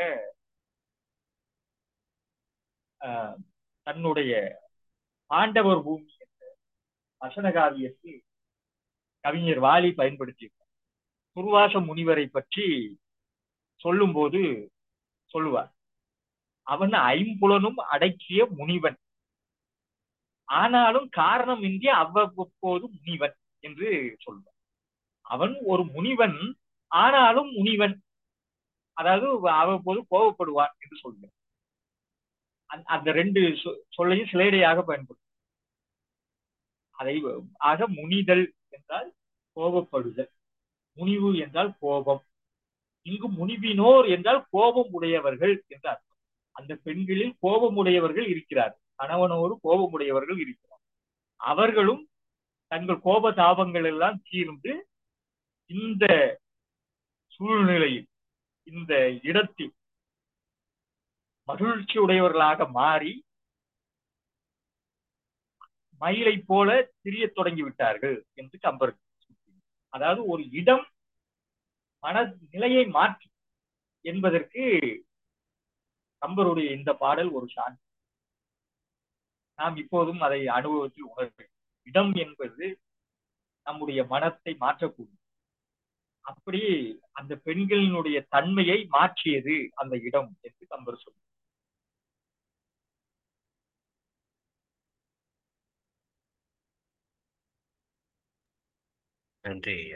தன்னுடைய பாண்டவர் பூமி என்ற வசனகாவியத்தில் கவிஞர் வாலி பயன்படுத்தியிருக்கார் துர்வாச முனிவரை பற்றி சொல்லும்போது சொல்லுவார் அவன் ஐம்புலனும் அடக்கிய முனிவன் ஆனாலும் காரணமின்றி அவ்வப்போது முனிவன் என்று சொல்வார் அவன் ஒரு முனிவன் ஆனாலும் முனிவன் அதாவது அவ்வப்போது கோபப்படுவான் என்று சொல்கிறார் அந்த ரெண்டு சொல்லையும் சிலேடையாக பயன்படுத்தும் அதை ஆக முனிதல் என்றால் கோபப்படுதல் முனிவு என்றால் கோபம் இங்கு முனிவினோர் என்றால் கோபம் உடையவர்கள் என்று அர்த்தம் அந்த பெண்களில் கோபம் உடையவர்கள் இருக்கிறார் கணவனோடு கோபம் உடையவர்கள் இருக்கிறார் அவர்களும் தங்கள் கோப தாபங்கள் எல்லாம் தீர்ந்து இந்த சூழ்நிலையில் இந்த இடத்தில் மகிழ்ச்சி உடையவர்களாக மாறி மயிலை போல திரிய தொடங்கி விட்டார்கள் என்று கம்பர் அதாவது ஒரு இடம் மன நிலையை மாற்றி என்பதற்கு கம்பருடைய இந்த பாடல் ஒரு சான்று நாம் இப்போதும் அதை அனுபவத்தில் உணர இடம் என்பது நம்முடைய மனத்தை மாற்றக்கூடும் அப்படி அந்த பெண்களினுடைய தன்மையை மாற்றியது அந்த இடம் என்று கம்பர் சொல்றார் நன்றி ஐயா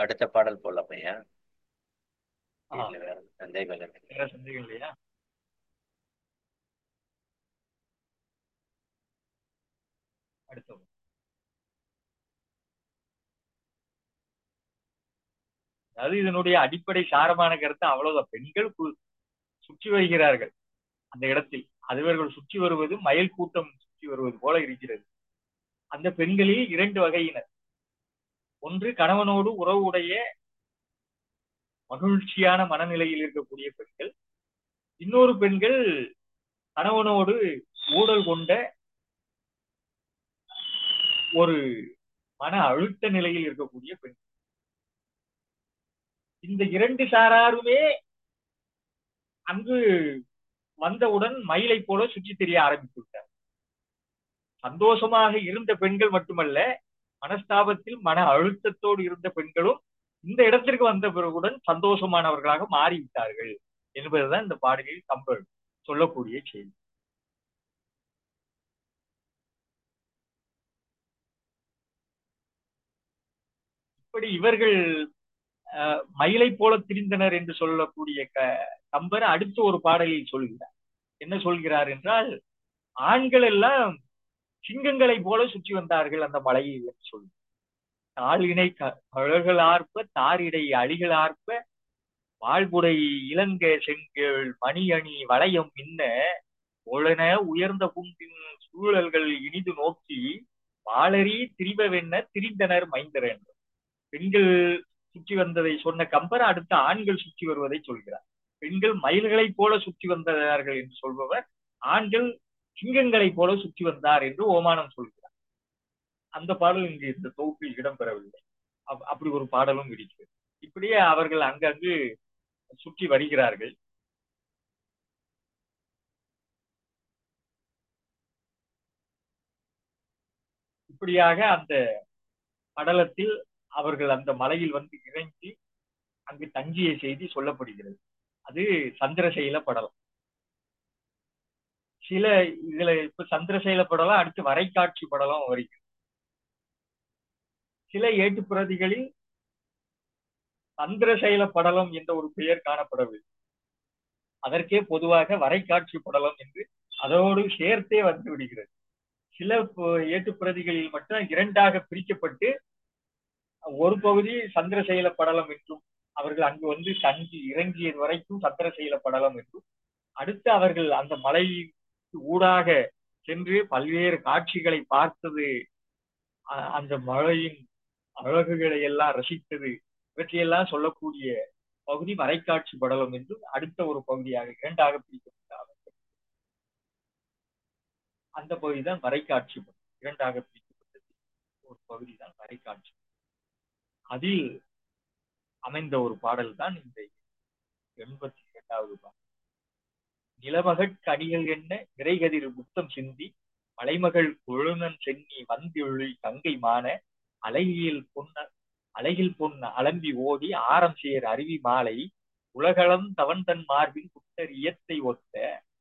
அடுத்த பாடல் போடலாம் ஐயா ஆ. இல்ல வேற சந்தேகம் இல்லை வேற சந்தேகம் இல்லையா அடுத்த அதாவது இதனுடைய அடிப்படை சாரமான கருத்து அவ்வளவுதான் பெண்கள் கு- சுற்றி வருகிறார்கள் அந்த இடத்தில் அதுவர்கள் சுற்றி வருவது மயில் கூட்டம் சுற்றி வருவது போல இருக்கிறது அந்த பெண்களில் இரண்டு வகையினர் ஒன்று கணவனோடு உறவுடைய மகிழ்ச்சியான மனநிலையில் இருக்கக்கூடிய பெண்கள் இன்னொரு பெண்கள் கணவனோடு ஊழல் கொண்ட ஒரு மன அழுத்த நிலையில் இருக்கக்கூடிய பெண் இந்த இரண்டு சாராருமே அங்கு வந்தவுடன் மயிலை போல சுற்றி தெரிய ஆரம்பித்து விட்டார் சந்தோஷமாக இருந்த பெண்கள் மட்டுமல்ல மனஸ்தாபத்தில் மன அழுத்தத்தோடு இருந்த பெண்களும் இந்த இடத்திற்கு வந்த பிறகுடன் சந்தோஷமானவர்களாக மாறிவிட்டார்கள் என்பதுதான் இந்த பாடலில் கம்பர் சொல்லக்கூடிய செய்தி இப்படி இவர்கள் அஹ், மயிலை போல திரிந்தனர் என்று சொல்லக்கூடிய க கம்பர் அடுத்த ஒரு பாடலில் சொல்கிறார் என்ன சொல்கிறார் என்றால் ஆண்கள் எல்லாம் சிங்கங்களை போல சுற்றி வந்தார்கள் அந்த மலையில் என்று சொல்லி தாளினை கழல்கள் ஆர்ப்ப தாரிடை அழிகள் ஆர்ப்ப வாழ்புடை இளங்க செங்கல் மணி அணி வளையம் மின்ன ஒழன உயர்ந்த குன்றின் சூழல்கள் இனிது நோக்கி வாளரி திரிபவென்ன திரிந்தனர் மைந்தர் என்று பெண்கள் சுற்றி வந்ததை சொன்ன கம்பர் அடுத்த ஆண்கள் சுற்றி வருவதை சொல்கிறார் பெண்கள் மயில்களைப் போல சுற்றி வந்தார்கள் என்று சொல்பவர் ஆண்கள் சிங்கங்களைப் போல சுற்றி வந்தார் என்று ஓமானம் சொல்கிறார் அந்த பாடல் இங்கு இந்த தொகுப்பில் இடம்பெறவில்லை அப்- அப்படி ஒரு பாடலும் இருக்கிறது இப்படியே அவர்கள் அங்கங்கு சுற்றி வருகிறார்கள் இப்படியாக அந்த படலத்தில் அவர்கள் அந்த மலையில் வந்து இறங்கி அங்கு தங்கிய செய்தி சொல்லப்படுகிறது அது சந்திரசைல படலம் சில இதுல இப்ப சந்திரசைல படலம் அடுத்து வரைக்காட்சி படலம் வருகிறது சில ஏட்டுப்பிரதிகளில் சந்திரசைல படலம் என்ற ஒரு பெயர் காணப்படவில்லை அதற்கே பொதுவாக வரைக்காட்சி படலம் என்று அதோடு சேர்த்தே வந்து விடுகிறது சில ப- ஏட்டுப்பிரதிகளில் மட்டும் இரண்டாக பிரிக்கப்பட்டு ஒரு பகுதி சந்திரசைல படலம் என்றும் அவர்கள் அங்கு வந்து தங்கி இறங்கியது வரைக்கும் சந்திரசைல படலம் என்றும் அடுத்து அவர்கள் அந்த மலை ஊடாக சென்று பல்வேறு காட்சிகளை பார்த்தது அ- அந்த மலையின் அழகுகளை எல்லாம் ரசித்தது இவற்றையெல்லாம் சொல்லக்கூடிய பகுதி மறைக்காட்சி படலம் என்றும் அடுத்த ஒரு பகுதியாக இரண்டாக பிரிக்கப்பட்டார் அந்த பகுதி தான் வரைக்காட்சி படம் இரண்டாக பிரிக்கப்பட்டது ஒரு பகுதி தான் வரைக்காட்சி அதில் அமைந்த ஒரு பாடல் தான் இந்த எண்பத்தி இரண்டாவது பாடல் நிலமகட் கனிகள் என்ன நிறைகதிர் முத்தம் சிந்தி மலைமகள் கொழுநன் சென்னி வந்தியொழி கங்கை மான அழகியில் பொன்ன அழகில் பொன் அலம்பி ஓடி ஆரம் சேர் அருவி மாலை உலகளம் தவன் தன் மார்பின் குட்டர் இயத்தை ஒத்த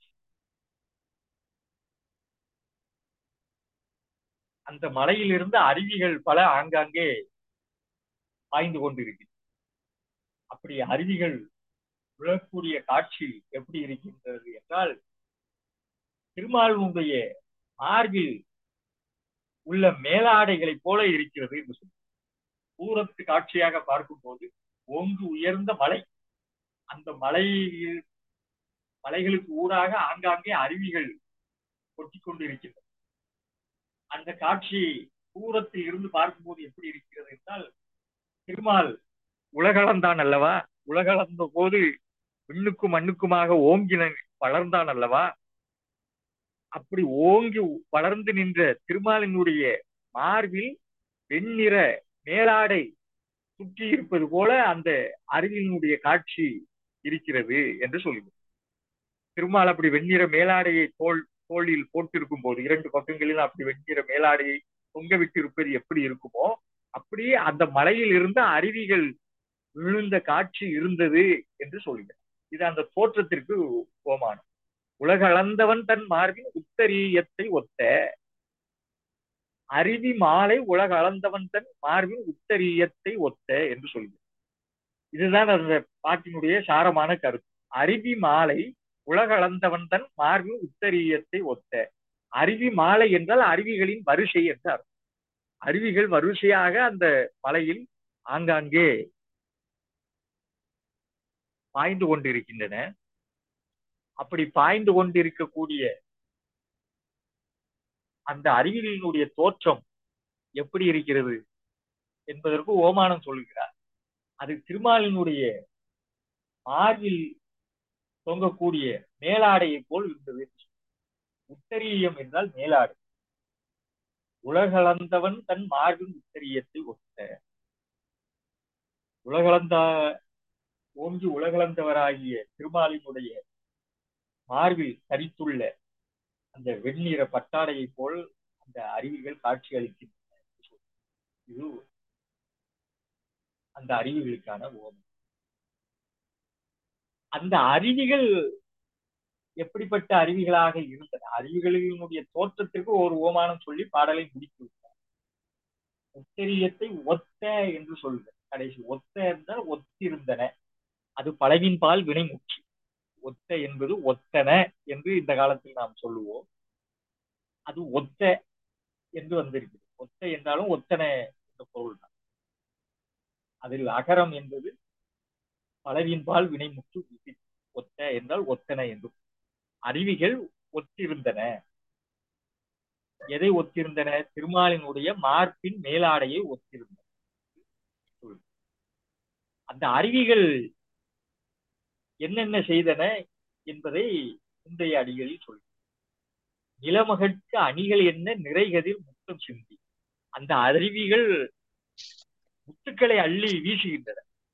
அந்த மலையிலிருந்து அருவிகள் பல ஆங்காங்கே பாய்ந்து கொண்டிருக்கு அப்படி அருவிகள் விழக்கூடிய காட்சி எப்படி இருக்கின்றது என்றால் திருமாலினுடைய மார்பில் உள்ள மேலாடைகளைப் போல இருக்கிறது என்று சொல்லி தூரத்து காட்சியாக பார்க்கும்போது ஓங்கு உயர்ந்த மலை அந்த மலை மலைகளுக்கு ஊடாக ஆங்காங்கே அருவிகள் கொட்டிக் கொண்டு இருக்கின்றன அந்த காட்சி தூரத்தில் இருந்து பார்க்கும்போது எப்படி இருக்கிறது என்றால் திருமால் உலகளந்தான் அல்லவா உலகளந்த போது விண்ணுக்கும் மண்ணுக்குமாக ஓங்கின வளர்ந்தான் அல்லவா அப்படி ஓங்கி வளர்ந்து நின்ற திருமாலினுடைய மார்பில் வெண்ணிற மேலாடை சுற்றி இருப்பது போல அந்த அருவியினுடைய காட்சி இருக்கிறது என்று சொல்லுவோம் திருமால் அப்படி வெண்ணிற மேலாடையை தோல் தோளில் போட்டிருக்கும் போது இரண்டு பக்கங்களிலும் அப்படி வெண்ணிற மேலாடையை தொங்க விட்டு இருப்பது எப்படி இருக்குமோ அப்படியே அந்த மலையில் இருந்த அருவிகள் விழுந்த காட்சி இருந்தது என்று சொல்கிறார் இது அந்த தோற்றத்திற்கு ஓமானம் உலகளந்தவன் தன் மார்பின் உத்தரியத்தை ஒத்த அருவி மாலை உலக அளந்தவன் தன் மார்பின் உத்தரியத்தை ஒத்த என்று சொல்கிறது இதுதான் அந்த பாட்டினுடைய சாரமான கருத்து அருவி மாலை உலக அளந்தவன் தன் மார்பின் உத்தரியத்தை ஒத்த அருவி மாலை என்றால் அருவிகளின் வரிசை என்றார் அருவிகள் வரிசையாக அந்த மலையில் ஆங்காங்கே பாய்ந்து கொண்டிருக்கின்றன அப்படி பாய்ந்து கொண்டிருக்கக்கூடிய அந்த அருவிகளினுடைய தோற்றம் எப்படி இருக்கிறது என்பதற்கு ஓமானம் சொல்லுகிறார் அது திருமாலினுடைய மார்பில் தொங்கக்கூடிய மேலாடையை போல் இருந்தது உத்தரீயம் என்றால் மேலாடை உலகளந்தவன் தன் மார்பின் உத்தரியத்தை ஒத்த உலகளந்த ஓங்கி உலகளந்தவராகிய திருமாலினுடைய மார்பில் தரித்துள்ள அந்த வெண்ணிற பட்டாடையை போல் அந்த அருவிகள் காட்சி அளிக்கின்றன இது அந்த அருவிகளுக்கான ஓமம் அந்த அருவிகள் எப்படிப்பட்ட அருவிகளாக இருந்தன அருவிகளினுடைய தோற்றத்திற்கு ஒரு ஓமானம் சொல்லி பாடலை முடித்து விட்டார் உத்தரியத்தை ஒத்த என்று சொல்லுங்க கடைசி ஒத்த என்றால் ஒத்திருந்தன அது பழவின் பால் வினைமுற்றி ஒத்த என்பது ஒத்தன என்று இந்த காலத்தில் நாம் சொல்லுவோம் அது ஒத்த என்று வந்திருக்கிறது ஒத்த என்றாலும் ஒத்தன என்ற பொருள் தான் அதில் அகரம் என்பது பலவின் பால் வினைமுற்று விதி ஒத்த என்றால் ஒத்தன என்று அருவிகள் ஒத்திருந்தன எதை ஒத்திருந்தன திருமாலினுடைய மார்பின் மேலாடையை ஒத்திருந்தன அந்த அருவிகள் என்னென்ன செய்தன என்பதை முந்தைய அடிகளில் சொல்லி நிலமகற்கு அணிகள் என்ன நிறைகதில் முத்தம் சிந்தி அந்த அருவிகள் முத்துக்களை அள்ளி வீசுகின்றன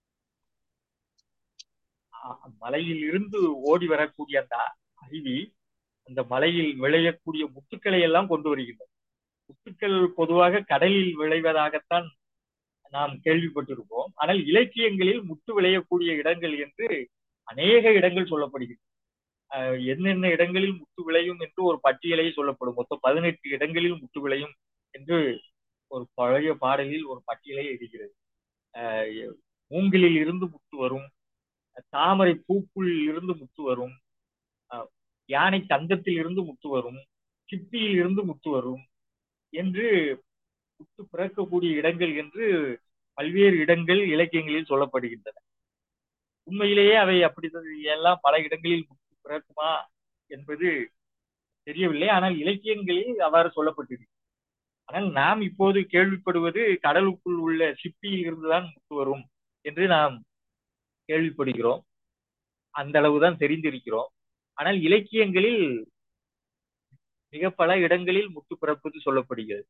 மலையில் இருந்து ஓடி வரக்கூடிய அந்த அருவி அந்த மலையில் விளையக்கூடிய முத்துக்களை எல்லாம் கொண்டு வருகின்றன முத்துக்கள் பொதுவாக கடலில் விளைவதாகத்தான் நாம் கேள்விப்பட்டிருப்போம் ஆனால் இலக்கியங்களில் முத்து விளையக்கூடிய இடங்கள் என்று அநேக இடங்கள் சொல்லப்படுகின்றன என்னென்ன இடங்களில் முத்து விளையும் என்று ஒரு பட்டியலை சொல்லப்படும் மொத்தம் பதினெட்டு இடங்களில் முத்து விளையும் என்று ஒரு பழைய பாடலில் ஒரு பட்டியலை இருக்கிறது மூங்கிலில் இருந்து முத்து வரும் தாமரை பூக்குள் இருந்து முத்து வரும் யானை தந்தத்தில் இருந்து முத்து வரும் சிப்பியில் இருந்து முத்து வரும் என்று முத்து பிறக்கக்கூடிய இடங்கள் என்று பல்வேறு இடங்கள் இலக்கியங்களில் சொல்லப்படுகின்றன உண்மையிலேயே அவை அப்படி எல்லாம் பல இடங்களில் முத்து பிறக்குமா என்பது தெரியவில்லை ஆனால் இலக்கியங்களில் அவ்வாறு சொல்லப்பட்டிருக்கு ஆனால் நாம் இப்போது கேள்விப்படுவது கடலுக்குள் உள்ள சிப்பியில் இருந்துதான் முத்து வரும் என்று நாம் கேள்விப்படுகிறோம் அந்த அளவுதான் தெரிந்திருக்கிறோம் ஆனால் இலக்கியங்களில் மிக பல இடங்களில் முத்து பிறப்பது சொல்லப்படுகிறது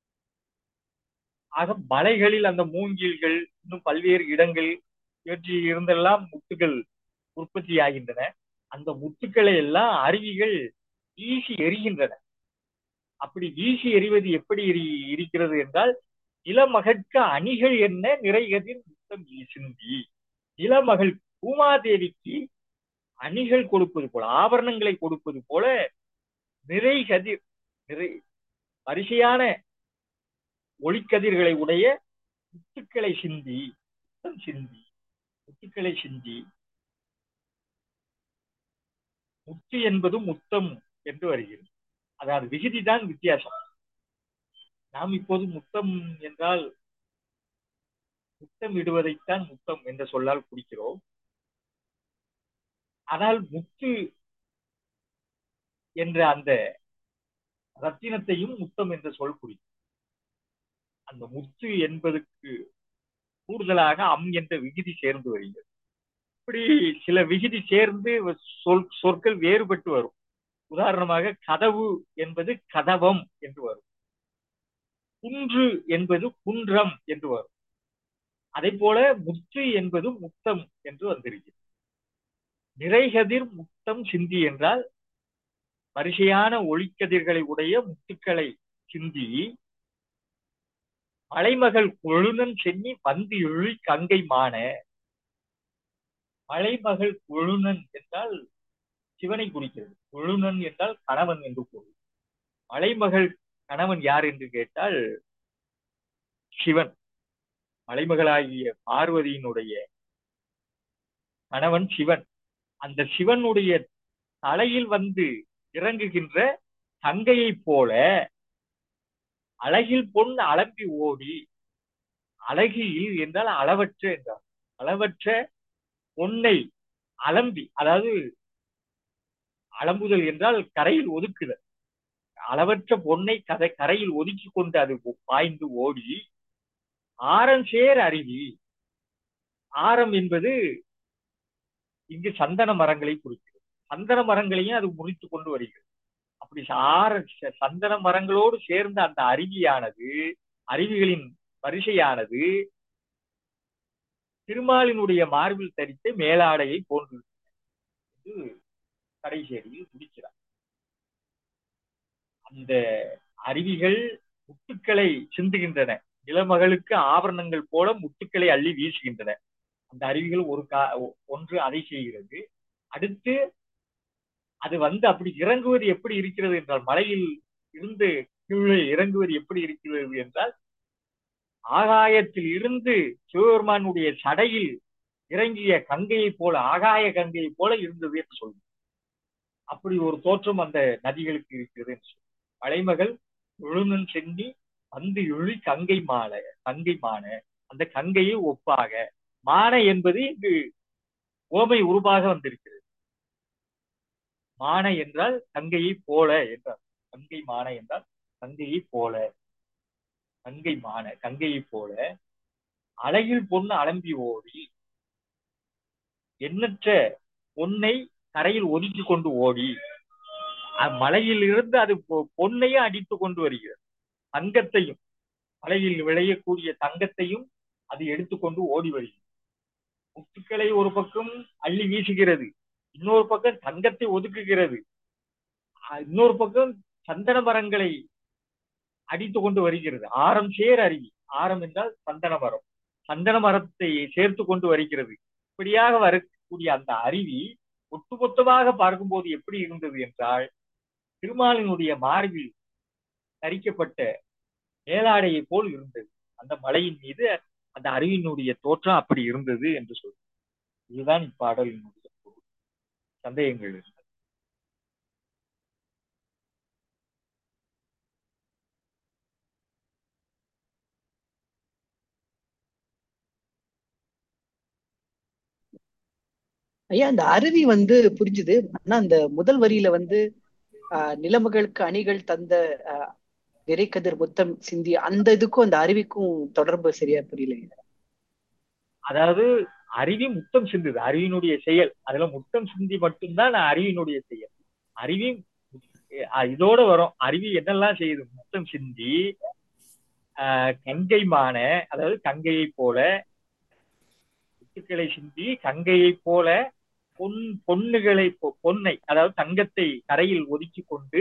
ஆக மலைகளில் அந்த மூங்கில்கள் இன்னும் பல்வேறு இடங்கள் இவற்றில் இருந்தெல்லாம் முத்துக்கள் உற்பத்தி ஆகின்றன அந்த முத்துக்களை எல்லாம் அருவிகள் வீசி எரிகின்றன அப்படி வீசி எறிவது எப்படி இருக்கிறது என்றால் நிலமகற்கு அணிகள் என்ன நிறைகதிர் முத்தம் சிந்தி நிலமகள் பூமாதேவிக்கு அணிகள் கொடுப்பது போல ஆபரணங்களை கொடுப்பது போல நிறை கதிர் நிறை வரிசையான ஒளிக்கதிர்களை உடைய முத்துக்களை சிந்தி முத்தம் சிந்தி முத்துக்களை சிந்தி முத்து என்பது முத்தம் என்று வருகிறது அதாவது விகுதிதான் வித்தியாசம் நாம் இப்போது முத்தம் என்றால் முத்தம் இடுவதைத்தான் முத்தம் என்ற சொல்லால் குறிக்கிறோம் ஆனால் முத்து என்ற அந்த ரத்தினத்தையும் முத்தம் என்ற சொல் குறிக்கும் அந்த முத்து என்பதற்கு கூடுதலாக அம் என்ற விகுதி சேர்ந்து வருகிறது இப்படி சில விகுதி சேர்ந்து சொல் சொற்கள் வேறுபட்டு வரும் உதாரணமாக கதவு என்பது கதவம் என்று வரும் குன்று என்பது குன்றம் என்று வரும் அதே போல முத்து என்பது முத்தம் என்று வந்திருக்கிறது நிறைகதிர் முத்தம் சிந்தி என்றால் வரிசையான ஒளிக்கதிர்களை உடைய முத்துக்களை சிந்தி மலைமகள் கொழுனன் சென்னி வந்து இழி கங்கை மான மலைமகள் கொழுனன் என்றால் சிவனை குறிக்கிறது கொழுனன் என்றால் கணவன் என்று பொருள் மலைமகள் கணவன் யார் என்று கேட்டால் சிவன் மலைமகளாகிய பார்வதியினுடைய கணவன் சிவன் அந்த சிவனுடைய தலையில் வந்து இறங்குகின்ற தங்கையைப் போல அழகில் பொன் அலம்பி ஓடி அழகில் என்றால் அளவற்ற என்றார் அளவற்ற பொன்னை அலம்பி அதாவது அலம்புதல் என்றால் கரையில் ஒதுக்குதல் அளவற்ற பொன்னை கதை கரையில் ஒதுக்கி கொண்டு அது பாய்ந்து ஓடி ஆரஞ்சேர் அருவி ஆரம் என்பது இங்கு சந்தன மரங்களை குறிக்கிறது சந்தன மரங்களையும் அது முறித்து கொண்டு வருகிறது அப்படி ஆர சந்தன மரங்களோடு சேர்ந்த அந்த அருவியானது அருவிகளின் வரிசையானது திருமாலினுடைய மார்பில் தரித்த மேலாடையை போன்று என்று கடைசேரியில் முடிக்கிறார் அந்த அருவிகள் முத்துக்களை சிந்துகின்றன இளமகளுக்கு ஆபரணங்கள் போல முத்துக்களை அள்ளி வீசுகின்றன அந்த அருவிகள் ஒரு கா ஒன்று அதை செய்கிறது அடுத்து அது வந்து அப்படி இறங்குவது எப்படி இருக்கிறது என்றால் மலையில் இருந்து கீழே இறங்குவது எப்படி இருக்கிறது என்றால் ஆகாயத்தில் இருந்து சிவபெருமானுடைய சடையில் இறங்கிய கங்கையை போல ஆகாய கங்கையை போல இருந்தது என்று சொல்லும் அப்படி ஒரு தோற்றம் அந்த நதிகளுக்கு இருக்கிறது என்று சொல்லும் மலைமகள் விழுநன் சென்னி வந்து இழி கங்கை மாலை கங்கை மான அந்த கங்கையை ஒப்பாக மான என்பது இங்கு ஓமை உருவாக வந்திருக்கிறது மான என்றால் கங்கையை போல என்றார் கங்கை மான என்றால் கங்கையை போல கங்கை மான கங்கையை போல அழகில் பொண்ணு அலம்பி ஓடி எண்ணற்ற பொன்னை கரையில் ஒதுக்கி கொண்டு ஓடி மலையில் இருந்து அது பொன்னையும் அடித்து கொண்டு வருகிறது தங்கத்தையும் மலையில் விளையக்கூடிய தங்கத்தையும் அது எடுத்துக்கொண்டு ஓடி வருகிறது முத்துக்களை ஒரு பக்கம் அள்ளி வீசுகிறது இன்னொரு பக்கம் தங்கத்தை ஒதுக்குகிறது இன்னொரு பக்கம் சந்தன மரங்களை அடித்து கொண்டு வருகிறது ஆரம் சேர் அருவி ஆரம் என்றால் சந்தன மரம் சந்தன மரத்தை சேர்த்து கொண்டு வருகிறது இப்படியாக வரக்கூடிய அந்த அருவி ஒட்டுமொத்தமாக பார்க்கும்போது எப்படி இருந்தது என்றால் திருமாலினுடைய மார்பில் தரிக்கப்பட்ட மேலாடையை போல் இருந்தது அந்த மலையின் மீது அந்த அருவியினுடைய தோற்றம் அப்படி இருந்தது என்று சொல்லு இதுதான் இப்பாடலினுடைய பொருள் சந்தேகங்கள் ஐயா அந்த அருவி வந்து புரிஞ்சுது ஆனா அந்த முதல் வரியில வந்து ஆஹ் நிலமகளுக்கு அணிகள் தந்த ஆஹ் விரைக்கதிர் முத்தம் சிந்தி அந்த இதுக்கும் அந்த அருவிக்கும் தொடர்பு சரியா புரியல அதாவது அருவி முத்தம் சிந்துது அருவியினுடைய செயல் அதுல முத்தம் சிந்தி மட்டும்தான் அருவியினுடைய செயல் அருவி இதோட வரும் அருவி என்னெல்லாம் செய்யுது முத்தம் சிந்தி ஆஹ் கங்கை மான அதாவது கங்கையை போல முத்துக்களை சிந்தி கங்கையை போல பொன் பொண்ணுகளை பொன்னை அதாவது தங்கத்தை கரையில் ஒதுக்கி கொண்டு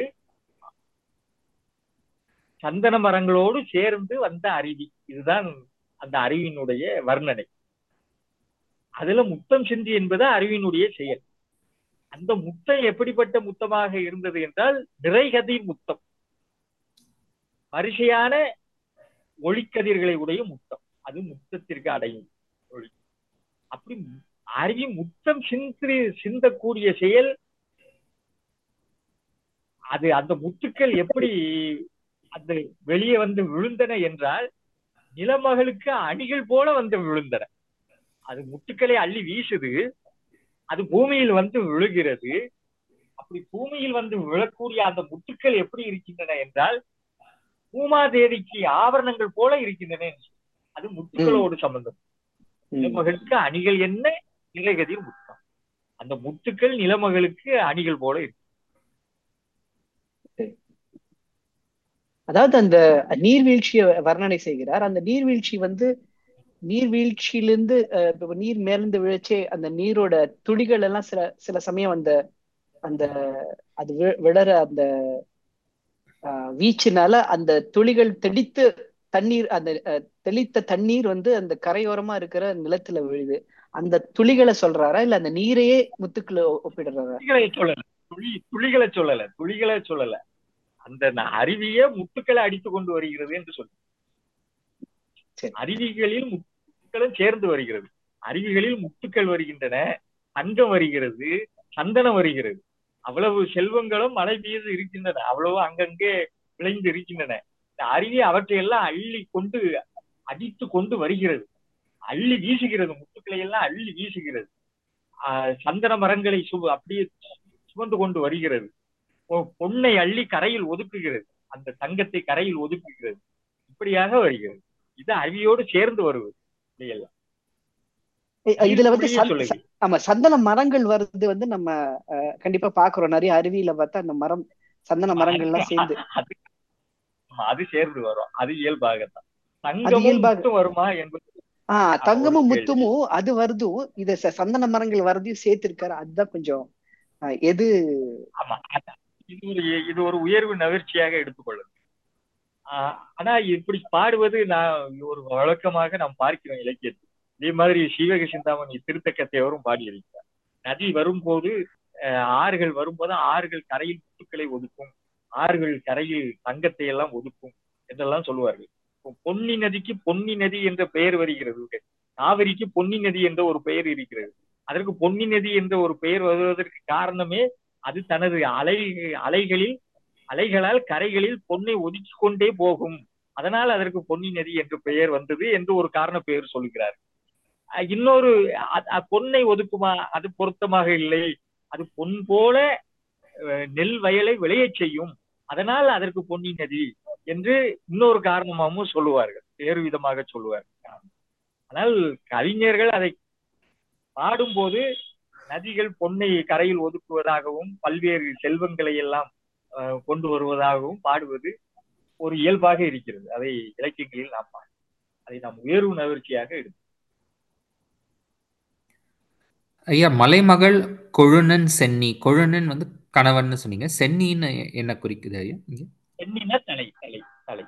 சந்தன மரங்களோடு சேர்ந்து வந்த அருவி இதுதான் அந்த அருவியினுடைய வர்ணனை அதுல முத்தம் சிந்தி என்பது அருவியினுடைய செயல் அந்த முத்தம் எப்படிப்பட்ட முத்தமாக இருந்தது என்றால் நிறைகதிர் முத்தம் வரிசையான ஒளிக்கதிர்களை உடைய முத்தம் அது முத்தத்திற்கு அடையும் ஒளி அப்படி அருவி முத்தம் சிந்து சிந்தக்கூடிய செயல் அது அந்த முத்துக்கள் எப்படி அந்த வெளியே வந்து விழுந்தன என்றால் நிலமகளுக்கு அணிகள் போல வந்து விழுந்தன அது முத்துக்களை அள்ளி வீசுது அது பூமியில் வந்து விழுகிறது அப்படி பூமியில் வந்து விழக்கூடிய அந்த முத்துக்கள் எப்படி இருக்கின்றன என்றால் பூமாதேவிக்கு ஆபரணங்கள் போல இருக்கின்றன அது முத்துக்களோடு சம்பந்தம் நிலமகளுக்கு அணிகள் என்ன நிலைகதிர் முத்தம் அந்த முத்துக்கள் நிலமகளுக்கு அணிகள் போல இருக்கு அதாவது அந்த நீர்வீழ்ச்சியை வர்ணனை செய்கிறார் அந்த நீர்வீழ்ச்சி வந்து நீர்வீழ்ச்சியிலிருந்து இப்ப நீர் மேலிருந்து விழச்சே அந்த நீரோட துளிகள் எல்லாம் சில சில சமயம் அந்த அந்த அது விழற அந்த வீச்சுனால அந்த துளிகள் தெளித்து தண்ணீர் அந்த தெளித்த தண்ணீர் வந்து அந்த கரையோரமா இருக்கிற நிலத்துல விழுது அந்த துளிகளை சொல்றாரா இல்ல அந்த நீரையே முத்துக்களை ஒப்பிடுறாரா துளிகளை சொல்லல துளி துளிகளை சொல்லல துளிகளை சொல்லல அந்த ந- அருவியே முத்துக்களை அடித்து கொண்டு வருகிறது என்று சொல்லி சரி. அருவிகளில் முத்துக்களும் சேர்ந்து வருகிறது அருவிகளில் முத்துக்கள் வருகின்றன தங்கம் வருகிறது சந்தனம் வருகிறது அவ்வளவு செல்வங்களும் மழை பெய்து இருக்கின்றன அவ்வளவு அங்கங்கே விளைந்து இருக்கின்றன இந்த அருவி அவற்றையெல்லாம் அள்ளி கொண்டு அடித்து கொண்டு வருகிறது அள்ளி வீசுகிறது முத்துக்களை எல்லாம் அள்ளி வீசுகிறது ஆஹ் சந்தன மரங்களை சு அப்படியே சுமந்து கொண்டு வருகிறது பொ- பொன்னை அள்ளி கரையில் ஒதுக்குகிறது அந்த தங்கத்தை கரையில் ஒதுக்குகிறது இப்படியாக வருகிறது இது அருவியோடு சேர்ந்து வருவது இல்லையல்ல ஏய், இதுல வந்து நீர்த்துளியே சந்த- சொல்லுது ச- ஆமா சந்தன மரங்கள் வருது வந்து நம்ம அஹ், கண்டிப்பா பாக்குறோம் நிறைய அருவியில பார்த்தா அந்த மரம் சந்தன மரங்கள் எல்லாம் சேர்ந்து அது ஆமா, அது சேர்ந்து வரும் அது இயல்பாகத்தான் அது தங்கமும் இயல்பாக முத்தும் வருமா என்பது ஆஹ் ஆமா, ஒரு தங்கமும் கேள்வி முத்துமும் அது வருதும் இத ச- சந்தன மரங்கள் வரதையும் சேர்த்திருக்காரு அதுதான் கொஞ்சம் அஹ், எது ஆமா அதான். இது ஒரு இது ஒரு உயர்வு நகர்ச்சியாக எடுத்துக்கொள்ளுது ஆஹ் ஆனா இப்படி பாடுவது நான் ஒரு வழக்கமாக நாம் பார்க்கிறோம் இலக்கியத்தில் இதே மாதிரி சீவக சிந்தாமணி திருத்தக்கத்தையவரும் பாடியிருக்கிறார் நதி வரும்போது அஹ், ஆறுகள் வரும்போது ஆறுகள் கரையில் முத்துக்களை ஒதுக்கும் ஆறுகள் கரையில் தங்கத்தை எல்லாம் ஒதுக்கும் என்றெல்லாம் சொல்லுவார்கள் இப்போ பொன்னி நதிக்கு பொன்னி நதி என்ற பெயர் வருகிறது காவிரிக்கு பொன்னி நதி என்ற ஒரு பெயர் இருக்கிறது அதற்கு பொன்னி நதி என்ற ஒரு பெயர் வருவதற்கு காரணமே அது தனது அலை அலைகளில் அலைகளால் கரைகளில் பொன்னை ஒதுக்கி கொண்டே போகும் அதனால் அதற்கு பொன்னி நதி என்று பெயர் வந்தது என்று ஒரு காரண பெயர் சொல்கிறார் அஹ் இன்னொரு அ- அ- பொன்னை ஒதுக்குமா அது பொருத்தமாக இல்லை அது பொன் போல அஹ், நெல் வயலை விளையச் செய்யும் அதனால் அதற்கு பொன்னி நதி என்று இன்னொரு காரணமாகவும் சொல்லுவார்கள் வேறு விதமாக சொல்லுவார்கள் ஆனால் கவிஞர்கள் அதை பாடும்போது நதிகள் பொன்னை கரையில் ஒதுக்குவதாகவும் பல்வேறு செல்வங்களை எல்லாம் அஹ், கொண்டு வருவதாகவும் பாடுவது ஒரு இயல்பாக இருக்கிறது அதை இலக்கியங்களில் நாம் பார்க்கிறோம். அதை நாம் உயர்வு நகர்ச்சியாக எடுத்து ஐயா மலைமகள் கொழுனன் சென்னி கொழுனன் வந்து கணவன்னு சொன்னீங்க சென்னின்னு என்ன குறிக்குது ஐயா இங்க எண்ணின தலை தலை தலை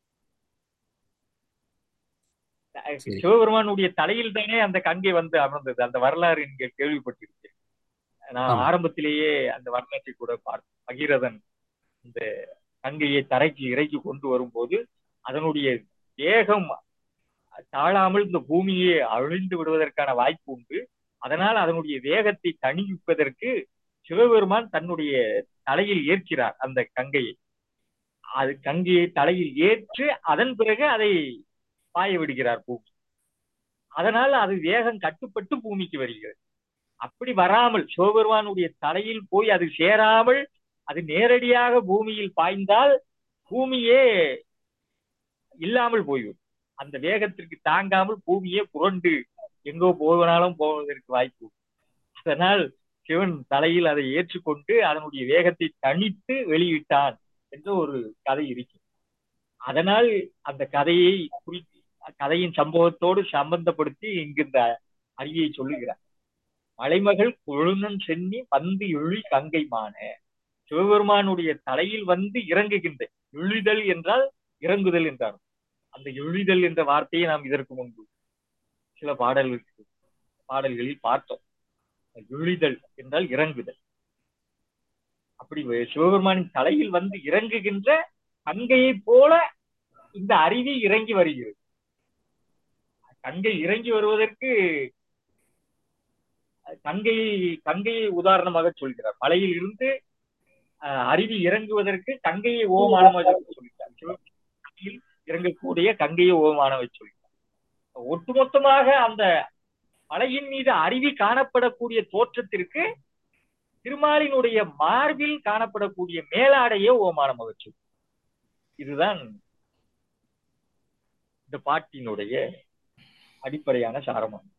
சரி சிவபெருமானுடைய தலையில் தானே அந்த கங்கை வந்து அமர்ந்தது அந்த வரலாறு நீங்க கேள்விப்பட்டிருக்கேன் நான் ஆமா ஆரம்பத்திலேயே அந்த வர்ணத்தை கூட பார்த்தேன் பகீரதன் இந்த கங்கையை தரைக்கு இறக்கி கொண்டு வரும்போது அதனுடைய வேகம் தாழாமல் இந்த பூமியை அழிந்து விடுவதற்கான வாய்ப்பு உண்டு அதனால் அதனுடைய வேகத்தை தணிவிப்பதற்கு சிவபெருமான் தன்னுடைய தலையில் ஏற்கிறார் அந்த கங்கையை அது கங்கையை தலையில் ஏற்று அதன் பிறகு அதை பாய விடுகிறார் பூமி அதனால் அது வேகம் கட்டுப்பட்டு பூமிக்கு வருகிறது அப்படி வராமல் சிவபெருமானுடைய தலையில் போய் அது சேராமல் அது நேரடியாக பூமியில் பாய்ந்தால் பூமியே இல்லாமல் போய்விடும் அந்த வேகத்திற்கு தாங்காமல் பூமியே புரண்டு எங்கோ போவனாலும் போவதற்கு வாய்ப்பு உண்டு. அதனால் சிவன் தலையில் அதை ஏற்றுக்கொண்டு அதனுடைய வேகத்தை தணித்து வெளியிட்டான் என்ற ஒரு கதை இருக்கு அதனால் அந்த கதையை குறித்து கதையின் சம்பவத்தோடு சம்பந்தப்படுத்தி இங்கு இந்த அருவியை சொல்லுகிறார் மலைமகள் கொழுநன் சென்னி வந்து எழி கங்கை மான சிவபெருமானுடைய தலையில் வந்து இறங்குகின்ற எழிதல் என்றால் இறங்குதல் என்றார் அந்த எழிதல் என்ற வார்த்தையை நாம் இதற்கு முன்பு சில பாடல்களுக்கு பாடல்களில் பார்த்தோம் எழிதல் என்றால் இறங்குதல் அப்படி சிவபெருமானின் தலையில் வந்து இறங்குகின்ற கங்கையை போல இந்த அருவி இறங்கி வருகிறது கங்கை இறங்கி வருவதற்கு கங்கையை கங்கையை உதாரணமாக சொல்கிறார் மலையில் இருந்து அஹ், அருவி இறங்குவதற்கு கங்கையை ஓமானமாக சொல்கிறார் சிவகங்கையில் இறங்கக்கூடிய கங்கையை ஓமானவை சொல்கிறார் ஒட்டுமொத்தமாக அந்த மலையின் மீது அருவி காணப்படக்கூடிய தோற்றத்திற்கு திருமாலினுடைய மார்பில் காணப்படக்கூடிய மேலாடையே ஓமானமாக சொல்கிறார் இதுதான் இந்த பாட்டினுடைய அடிப்படையான சாரமாகும்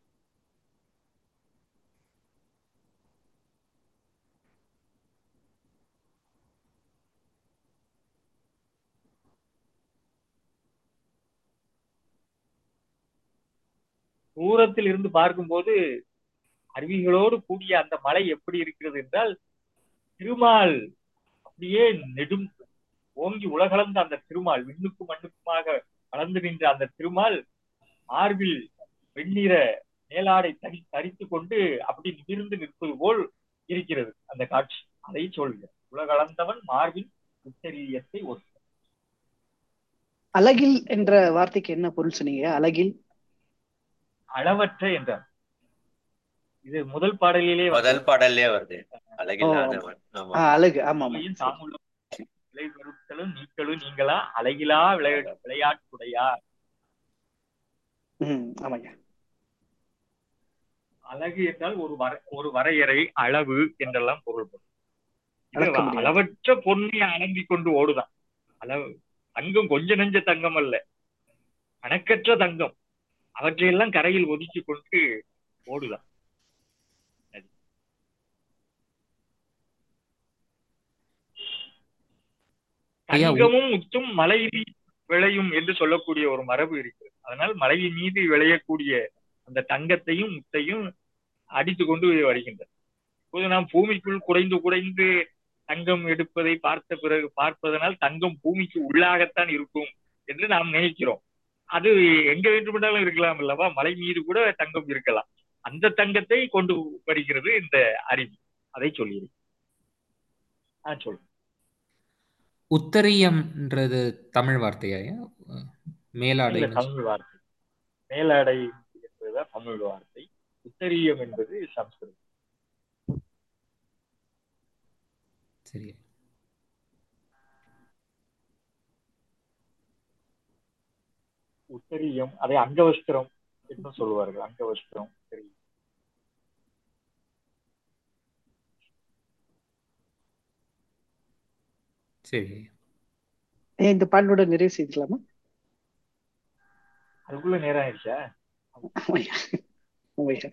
தூரத்தில் இருந்து பார்க்கும்போது அருவிகளோடு கூடிய அந்த மலை எப்படி இருக்கிறது என்றால் திருமால் அப்படியே நெடும் ஓங்கி உலகளந்த அந்த திருமால் விண்ணுக்கும் மண்ணுக்குமாக வளர்ந்து நின்ற அந்த திருமால் மார்பில் வெண்ணிற மேலாடை தரி தரித்து கொண்டு அப்படி நிமிர்ந்து நிற்பது போல் இருக்கிறது அந்த காட்சி அதை சொல்க உலகளந்தவன் மார்பில் உத்தரியத்தை ஒத்த அழகில் என்ற வார்த்தைக்கு என்ன பொருள் சொன்னீங்க அழகில் அளவற்ற என்றார் இது முதல் பாடலிலே முதல் பாடல்லே வருது அழகில்லாதவன் ஆமா ஆஹ் அழகு ஆமா ஆமா வந்ததையும் தாமுள்ள விளை பெருத்தலும் நீக்களும் நீங்களா அழகிலா விளை விளையாட்டுடையா ம் ஆமாய்யா அழகு என்றால் ஒரு வர ஒரு வரையறை அளவு என்றெல்லாம் பொருள்படும் இது அளக்க முடியாது. அளவற்ற பொன்னை அலம்பிக் கொண்டு ஓடுதான் அளவு தங்கம் கொஞ்ச நெஞ்ச தங்கம் அல்ல கணக்கற்ற தங்கம் அவற்றையெல்லாம் கரையில் ஒதுக்கி கொண்டு ஓடுதான் அது. ஐயா, உ- தங்கமும் முத்தும் மலையில் விளையும் என்று சொல்லக்கூடிய ஒரு மரபு இருக்கிறது அதனால் மலையின் மீது விளையக்கூடிய அந்த தங்கத்தையும் முத்தையும் அடித்து கொண்டு வருகின்றன இப்போது நாம் பூமிக்குள் குறைந்து குறைந்து தங்கம் எடுப்பதை பார்த்த பிறகு பார்ப்பதனால் தங்கம் பூமிக்கு உள்ளாகத்தான் இருக்கும் என்று நாம் நினைக்கிறோம் அது எங்க வேண்டுமென்றாலும் இருக்கலாம் அல்லவா மலை மீது கூட தங்கம் இருக்கலாம் அந்த தங்கத்தை கொண்டு வருகிறது இந்த அறிவு அதை சொல்லியிருக்கேன் ஆ சொல்லு உத்தரியம்ன்றது தமிழ் வார்த்தையா ஐயா? மேலாடை இல்ல தமிழ் வார்த்தை மேலாடை என்பதுதான் தமிழ் வார்த்தை உத்தரியம் என்பது சம்ஸ்கிருதம் சரி உத்தரியம் அதை அங்கவஸ்திரம் என்று சொல்லுவார்கள் அங்கவஸ்திரம் உத்தரியம் சரி ஏன் இந்த பாடலோட நிறைவு செய்துக்கலாமா அதுக்குள்ள நேரம் ஆயிடுச்சா ஆமாய்யா ஆமாய்யா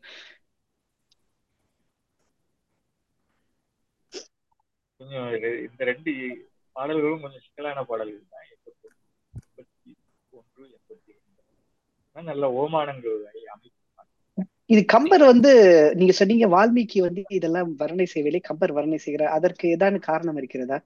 கொஞ்சம் இது- இந்த ரெண்டு பாடல்களும் கொஞ்சம் சிக்கலான பாடல்கள் தான் எண்பத்தி எண்பத்தி ஒன்று எண்பத்தி ரெண்டு ஆனா நல்ல ஓமானங்கள் அமைப்பு இது கம்பர் வந்து நீங்க சொன்னீங்க வால்மீகி வந்து இதெல்லாம் வர்ணனை செய்வதில்லை கம்பர் வர்ணனை செய்கிறார் அதற்கு ஏதாவது காரணம் இருக்கிறதா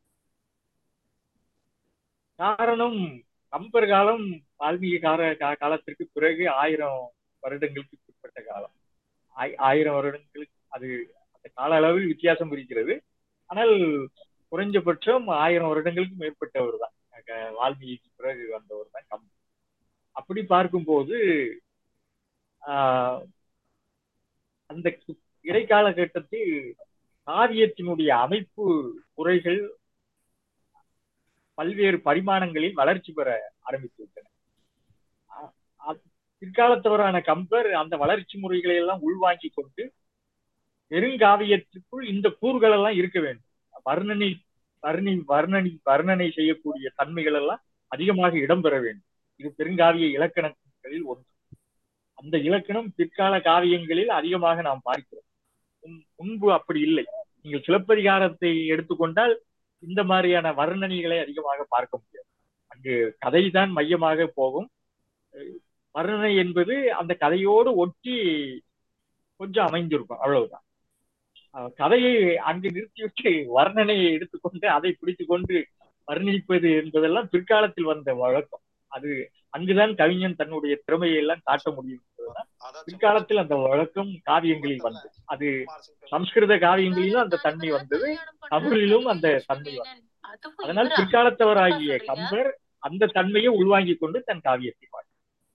காரணம் கம்பர் காலம் வால்மீகி கால கா- காலத்திற்கு பிறகு ஆயிரம் வருடங்களுக்கு பிற்பட்ட காலம் ஆய்- ஆயிரம் வருடங்களுக்கு அது அந்த கால அளவில் வித்தியாசம் இருக்கிறது ஆனால் குறைஞ்சபட்சம் ஆயிரம் வருடங்களுக்கு மேற்பட்டவர் தான் க- வால்மீகிக்கு பிறகு வந்தவர் தான் கம்பர் அப்படி பார்க்கும்போது ஆஹ், அந்த கு- இடைக்கால கட்டத்தில் காவியத்தினுடைய அமைப்பு குறைகள் பல்வேறு பரிமாணங்களில் வளர்ச்சி பெற ஆரம்பித்து விட்டன அ- அ- பிற்காலத்தவரான கம்பர் அந்த வளர்ச்சி முறைகளை எல்லாம் உள்வாங்கி கொண்டு பெருங்காவியத்திற்குள் இந்த கூறுகள் எல்லாம் இருக்க வேண்டும் வர்ணனை வர்ணி வர்ணனை வர்ணனை செய்யக்கூடிய தன்மைகள் எல்லாம் அதிகமாக இடம்பெற வேண்டும் இது பெருங்காவிய இலக்கணங்களில் ஒன்று அந்த இலக்கணம் பிற்கால காவியங்களில் அதிகமாக நாம் பார்க்கிறோம் முன்- முன்பு அப்படி இல்லை நீங்கள் சிலப்பதிகாரத்தை எடுத்துக்கொண்டால் இந்த மாதிரியான வர்ணனைகளை அதிகமாக பார்க்க முடியாது அங்கு கதைதான் மையமாக போகும் அஹ் வர்ணனை என்பது அந்த கதையோடு ஒட்டி கொஞ்சம் அமைந்திருக்கும் அவ்வளவுதான் அஹ் கதையை அங்கு நிறுத்திவிட்டு வர்ணனையை எடுத்துக்கொண்டு அதை பிடித்துக் கொண்டு வர்ணிப்பது என்பதெல்லாம் பிற்காலத்தில் வந்த வழக்கம் அது அங்குதான் கவிஞன் தன்னுடைய திறமையை எல்லாம் காட்ட முடியும் என்பதுதான் பிற்காலத்தில் அந்த வழக்கம் காவியங்களில் வந்தது அது சம்ஸ்கிருத காவியங்களிலும் அந்த தன்மை வந்தது தமிழிலும் அந்த தன்மை வந்தது அதனால் பிற்காலத்தவராகிய கம்பர் அந்த தன்மையை உள்வாங்கிக் கொண்டு தன் காவியத்தை பாடினார்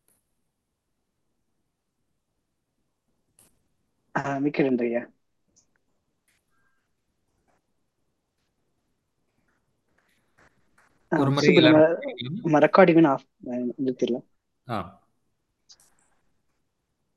ஆஹ் மிக்க நன்றி ஐயா ஒரு முறை சுபு, எல்லாரும் நம்ம- நம்ம ரெக்கார்டிங் ஆஃப் நிறுத்திடலாம் ஆ